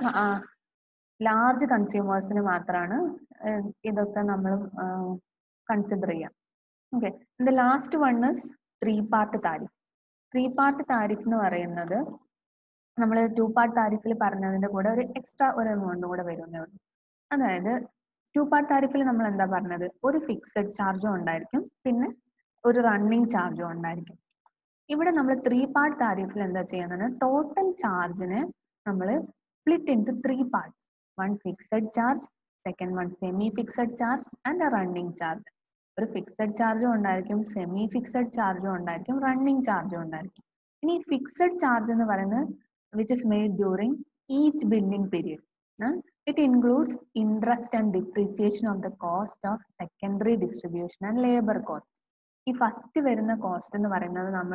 ലാർജ് കൺസ്യൂമേഴ്സിന് മാത്രമാണ് ഇതൊക്കെ നമ്മൾ കൺസിഡർ ചെയ്യാം okay the last one is three part tariff three part tariff എന്ന് പറയുന്നത് നമ്മൾ ടു പാർട്ട് താരിഫിൽ പറഞ്ഞതിന്റെ കൂടെ ഒരു എക്സ്ട്രാ ഒരു എമൗണ്ട് കൂടെ വരുന്നേ ഉള്ളൂ അതായത് ടു പാർട്ട് താരിഫിൽ നമ്മൾ എന്താ പറഞ്ഞത് ഒരു ഫിക്സഡ് ചാർജും ഉണ്ടായിരിക്കും പിന്നെ ഒരു റണ്ണിങ് ചാർജും ഉണ്ടായിരിക്കും ഇവിടെ നമ്മൾ ത്രീ പാർട്ട് താരിഫിൽ എന്താ ചെയ്യുന്നത് ടോട്ടൽ ചാർജിനെ നമ്മൾ split into three parts one fixed charge second one semi fixed charge and running charge ഒരു ഫിക്സഡ് ചാർജും ഉണ്ടായിരിക്കും സെമി ഫിക്സഡ് ചാർജും ഉണ്ടായിരിക്കും റണ്ണിങ് ചാർജും ഉണ്ടായിരിക്കും ഇനി ഫിക്സഡ് ചാർജ് എന്ന് പറയുന്നത് which is made during each billing period it includes interest and depreciation of the cost of secondary distribution and labour cost ഈ ഫസ്റ്റ് വരുന്ന കോസ്റ്റ് എന്ന് പറയുന്നത് നമ്മൾ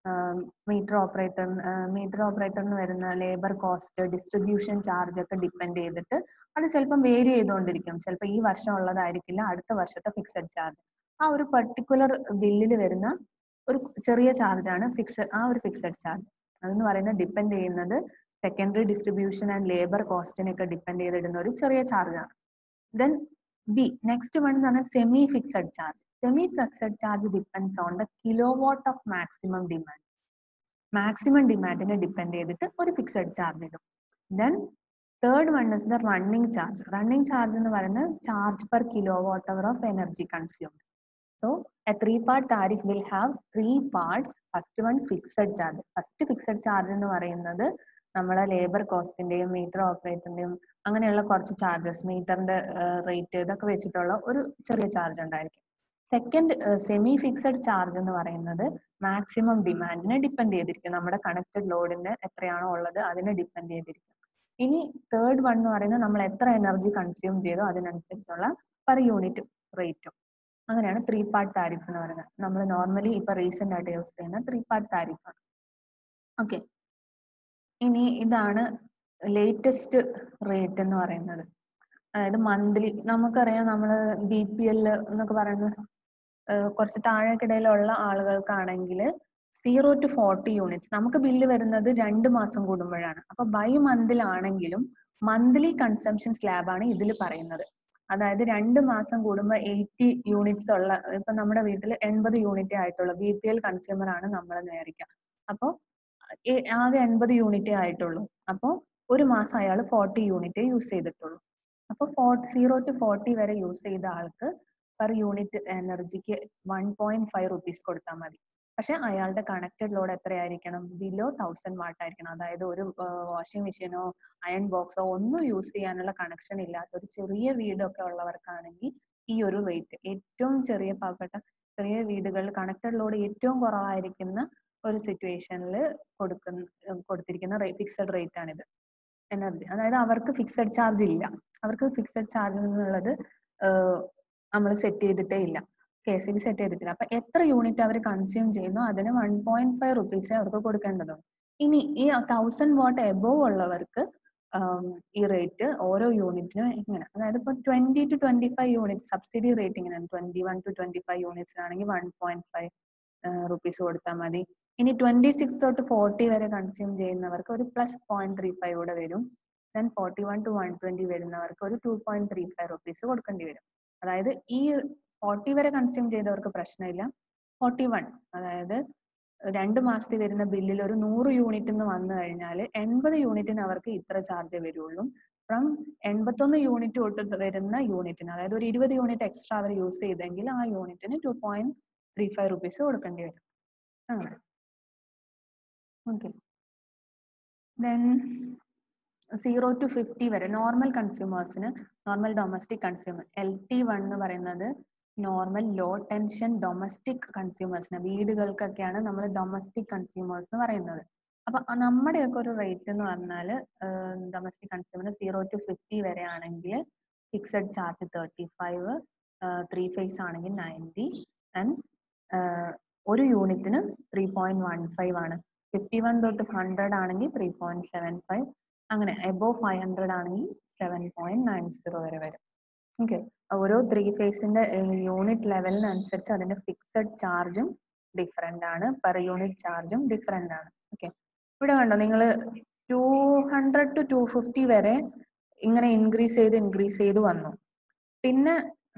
മീറ്റർ ഓപ്പറേറ്റർ മീറ്റർ ഓപ്പറേറ്ററിന് വരുന്ന ലേബർ കോസ്റ്റ് ഡിസ്ട്രിബ്യൂഷൻ ചാർജ് ഒക്കെ ഡിപ്പെൻഡ് ചെയ്തിട്ട് അത് ചിലപ്പം വേരി ചെയ്തുകൊണ്ടിരിക്കും ചിലപ്പോൾ ഈ വർഷം ഉള്ളതായിരിക്കില്ല അടുത്ത വർഷത്തെ ഫിക്സഡ് ചാർജ് ആ ഒരു പർട്ടിക്കുലർ ബില്ലിൽ വരുന്ന ഒരു ചെറിയ ചാർജാണ് ഫിക്സഡ് ആ ഒരു ഫിക്സഡ് ചാർജ് അതെന്ന് പറയുന്നത് ഡിപ്പെൻഡ് ചെയ്യുന്നത് സെക്കൻഡറി ഡിസ്ട്രിബ്യൂഷൻ ആൻഡ് ലേബർ കോസ്റ്റിനൊക്കെ ഡിപ്പെൻഡ് ചെയ്തിടുന്ന ഒരു ചെറിയ ചാർജാണ് ദെൻ ബി നെക്സ്റ്റ് വൺ എന്ന് പറഞ്ഞാൽ semi fixed charge semi fixed charge depends on the kilowatt of maximum demand maximum ഡിമാൻഡിനെ ഡിപ്പെൻഡ് ചെയ്തിട്ട് ഒരു ഫിക്സഡ് ചാർജ് ഇടും then third one is the running charge running charge എന്ന് പറയുന്നത് charge per kilo watt hour of energy consumed so a three part tariff will have three parts first one fixed charge first fixed charge എന്ന് പറയുന്നത് നമ്മളെ labour കോസ്റ്റിന്റെയും metre ഓപ്പറേറ്ററിന്റെയും അങ്ങനെയുള്ള കുറച്ച് charges മീറ്ററിന്റെ rate ഇതൊക്കെ വെച്ചിട്ടുള്ള ഒരു ചെറിയ ചാർജ് ഉണ്ടായിരിക്കും സെക്കൻഡ് സെമി ഫിക്സഡ് ചാർജ് എന്ന് പറയുന്നത് മാക്സിമം ഡിമാൻഡിനെ ഡിപ്പെൻഡ് ചെയ്തിരിക്കും നമ്മുടെ കണക്റ്റഡ് ലോഡിന് എത്രയാണോ ഉള്ളത് അതിനെ ഡിപ്പെൻഡ് ചെയ്തിരിക്കും ഇനി തേർഡ് വൺ എന്ന് പറയുന്നത് നമ്മൾ എത്ര എനർജി കൺസ്യൂം ചെയ്തോ അതിനനുസരിച്ചുള്ള പെർ യൂണിറ്റ് റേറ്റും അങ്ങനെയാണ് ത്രീ പാർട്ട് താരിഫ് എന്ന് പറയുന്നത് നമ്മൾ നോർമലി ഇപ്പൊ റീസെന്റ് ആയിട്ട് യൂസ് ചെയ്യുന്ന ത്രീ പാർട്ട് താരിഫാണ് ഓക്കെ ഇനി ഇതാണ് ലേറ്റസ്റ്റ് റേറ്റ് എന്ന് പറയുന്നത് അതായത് മന്ത്ലി നമുക്കറിയാം നമ്മൾ ബി പി എൽ എന്നൊക്കെ പറയുന്നത് ഏഹ് കുറച്ച് താഴേക്കിടയിലുള്ള ആളുകൾക്കാണെങ്കിൽ സീറോ ടു ഫോർട്ടി യൂണിറ്റ്സ് നമുക്ക് ബില്ല് വരുന്നത് രണ്ട് മാസം കൂടുമ്പോഴാണ് അപ്പൊ ബൈ മന്തിലാണെങ്കിലും മന്ത്ലി കൺസംഷൻ സ്ലാബാണ് ഇതിൽ പറയുന്നത് അതായത് രണ്ട് മാസം കൂടുമ്പോൾ എയ്റ്റി യൂണിറ്റ്സ് ഉള്ള ഇപ്പൊ നമ്മുടെ വീട്ടിൽ എൺപത് യൂണിറ്റ് ആയിട്ടുള്ള ബി പി എൽ കൺസ്യൂമർ ആണ് നമ്മൾ വിചാരിക്കുക അപ്പോൾ ആകെ എൺപത് യൂണിറ്റേ ആയിട്ടുള്ളൂ അപ്പോൾ ഒരു മാസം അയാൾ ഫോർട്ടി യൂണിറ്റേ യൂസ് ചെയ്തിട്ടുള്ളൂ അപ്പോൾ ഫോർ സീറോ ടു ഫോർട്ടി വരെ യൂസ് ചെയ്ത ആൾക്ക് പെർ യൂണിറ്റ് എനർജിക്ക് വൺ പോയിന്റ് ഫൈവ് റുപ്പീസ് കൊടുത്താൽ മതി പക്ഷെ അയാളുടെ കണക്റ്റഡ് ലോഡ് എത്രയായിരിക്കണം ബിലോ തൗസൻഡ് വാട്ട് ആയിരിക്കണം അതായത് ഒരു വാഷിംഗ് മെഷീനോ അയൺ ബോക്സോ ഒന്നും യൂസ് ചെയ്യാനുള്ള കണക്ഷൻ ഇല്ലാത്ത ഒരു ചെറിയ വീടൊക്കെ ഉള്ളവർക്കാണെങ്കിൽ ഈ ഒരു റേറ്റ് ഏറ്റവും ചെറിയ പാവപ്പെട്ട ചെറിയ വീടുകളിൽ കണക്റ്റഡ് ലോഡ് ഏറ്റവും കുറവായിരിക്കുന്ന ഒരു സിറ്റുവേഷനിൽ കൊടുക്കുന്ന കൊടുത്തിരിക്കുന്ന ഫിക്സഡ് റേറ്റ് ആണിത് എനർജി അതായത് അവർക്ക് ഫിക്സഡ് ചാർജ് ഇല്ല അവർക്ക് ഫിക്സഡ് ചാർജ് എന്നുള്ളത് നമ്മൾ സെറ്റ് ചെയ്തിട്ടേ ഇല്ല കെ സി ബി സെറ്റ് ചെയ്തിട്ടില്ല അപ്പൊ എത്ര യൂണിറ്റ് അവർ കൺസ്യൂം ചെയ്യുന്നു അതിന് വൺ പോയിന്റ് ഫൈവ് റുപ്പീസേ അവർക്ക് കൊടുക്കേണ്ടതുള്ളൂ ഇനി ഈ തൗസൻഡ് വാട്ട് എബോവ് ഉള്ളവർക്ക് ഈ റേറ്റ് ഓരോ യൂണിറ്റിനും ഇങ്ങനെ അതായത് ഇപ്പൊ twenty to twenty five unit subsidy rate ഇങ്ങനെയാണ് twenty one to twenty five യൂണിറ്റ്സിനാണെങ്കിൽ വൺ പോയിന്റ് ഫൈവ് റുപ്പീസ് കൊടുത്താൽ മതി ഇനി ട്വന്റി സിക്സ് തൊട്ട് ഫോർട്ടി വരെ കൺസ്യൂം ചെയ്യുന്നവർക്ക് ഒരു പ്ലസ് പോയിന്റ് ത്രീ ഫൈവ് കൂടെ വരും then forty one to one twenty വരുന്നവർക്ക് ഒരു two point three five rupees കൊടുക്കേണ്ടി വരും അതായത് ഈ ഫോർട്ടി വരെ കൺസ്യൂം ചെയ്തവർക്ക് പ്രശ്നമില്ല ഫോർട്ടി വൺ അതായത് രണ്ട് മാസത്തിൽ വരുന്ന ബില്ലിൽ ഒരു നൂറ് യൂണിറ്റ് എന്ന് വന്നു കഴിഞ്ഞാൽ എൺപത് യൂണിറ്റിന് അവർക്ക് ഇത്ര ചാർജ് വരുള്ളൂ ഫ്രം എൺപത്തൊന്ന് യൂണിറ്റ് തൊട്ട് വരുന്ന യൂണിറ്റിന് അതായത് ഒരു ഇരുപത് യൂണിറ്റ് എക്സ്ട്രാ അവർ യൂസ് ചെയ്തെങ്കിൽ ആ യൂണിറ്റിന് two point three five rupees കൊടുക്കേണ്ടി വരും അങ്ങനെ okay then zero to fifty വരെ നോർമൽ കൺസ്യൂമേഴ്സിന് normal domestic consumer L T one എന്ന് പറയുന്നത് നോർമൽ ലോ ടെൻഷൻ ഡൊമസ്റ്റിക് കൺസ്യൂമേഴ്സിന് വീടുകൾക്കൊക്കെയാണ് നമ്മൾ ഡൊമസ്റ്റിക് കൺസ്യൂമേഴ്സ് എന്ന് പറയുന്നത് അപ്പൊ നമ്മുടെയൊക്കെ ഒരു റേറ്റ് എന്ന് പറഞ്ഞാൽ domestic consumer zero to fifty വരെ ആണെങ്കിൽ fixed charge thirty five three phase ആണെങ്കിൽ നയൻറ്റി ആൻഡ് ഒരു യൂണിറ്റിന് ത്രീ പോയിന്റ് വൺ ഫൈവ് ആണ് ഫിഫ്റ്റി വൺ തൊട്ട് ഹൺഡ്രഡ് ആണെങ്കിൽ ത്രീ പോയിന്റ് സെവൻ ഫൈവ് അങ്ങനെ എബോവ് ഫൈവ് ഹൺഡ്രഡ് ആണെങ്കിൽ സെവൻ പോയിന്റ് നയൻ സീറോ വരെ വരും ഓക്കെ ഓരോ ത്രീ ഫേസിന്റെ യൂണിറ്റ് ലെവലിനനുസരിച്ച് അതിന്റെ ഫിക്സഡ് ചാർജും ഡിഫറെന്റ് ആണ് പെർ യൂണിറ്റ് ചാർജും ഡിഫറെന്റ് ആണ് ഓക്കെ ഇവിടെ കണ്ടോ നിങ്ങൾ two hundred to two fifty വരെ ഇങ്ങനെ ഇൻക്രീസ് ചെയ്ത് ഇൻക്രീസ് ചെയ്ത് വന്നു പിന്നെ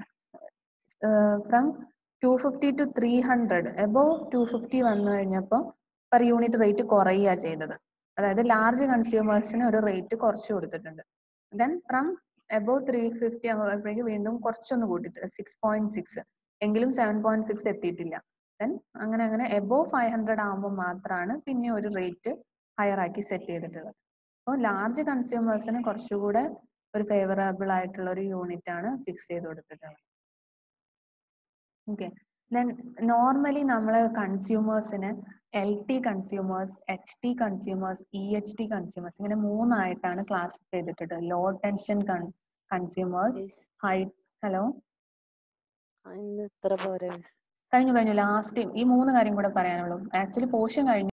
from two fifty to three hundred above two fifty വന്നു കഴിഞ്ഞപ്പോൾ പെർ യൂണിറ്റ് റേറ്റ് കുറയുക ചെയ്തത് അതായത് ലാർജ് കൺസ്യൂമേഴ്സിന് ഒരു റേറ്റ് കുറച്ച് കൊടുത്തിട്ടുണ്ട് then from above three fifty ആകുമ്പോഴേക്ക് വീണ്ടും കുറച്ചൊന്ന് കൂട്ടിട്ട് സിക്സ് പോയിന്റ് സിക്സ് എങ്കിലും സെവൻ പോയിന്റ് സിക്സ് എത്തിയിട്ടില്ല ദെൻ അങ്ങനെ അങ്ങനെ എബോവ് ഫൈവ് ഹൺഡ്രഡ് ആകുമ്പോൾ മാത്രമാണ് പിന്നെ ഒരു റേറ്റ് ഹയർ ആക്കി സെറ്റ് ചെയ്തിട്ടുള്ളത് അപ്പോൾ ലാർജ് കൺസ്യൂമേഴ്സിന് കുറച്ചുകൂടെ ഒരു ഫേവറബിൾ ആയിട്ടുള്ള ഒരു യൂണിറ്റ് ആണ് ഫിക്സ് ചെയ്ത് കൊടുത്തിട്ടുള്ളത് ഓക്കെ ദെൻ നോർമലി നമ്മൾ കൺസ്യൂമേഴ്സിന് L T consumers H T consumers E H T consumers ഇങ്ങനെ മൂന്നായിട്ടാണ് ക്ലാസ് ചെയ്തിട്ടുള്ളത് low tension consumers high hello ഇന്ന് ഇത്ര പോരെ കഴിഞ്ഞു കഴിഞ്ഞു ലാസ്റ്റ് ഈ മൂന്ന് കാര്യം കൂടെ പറയാനുള്ളൂ ആക്ച്വലി പോർഷൻ കഴിഞ്ഞു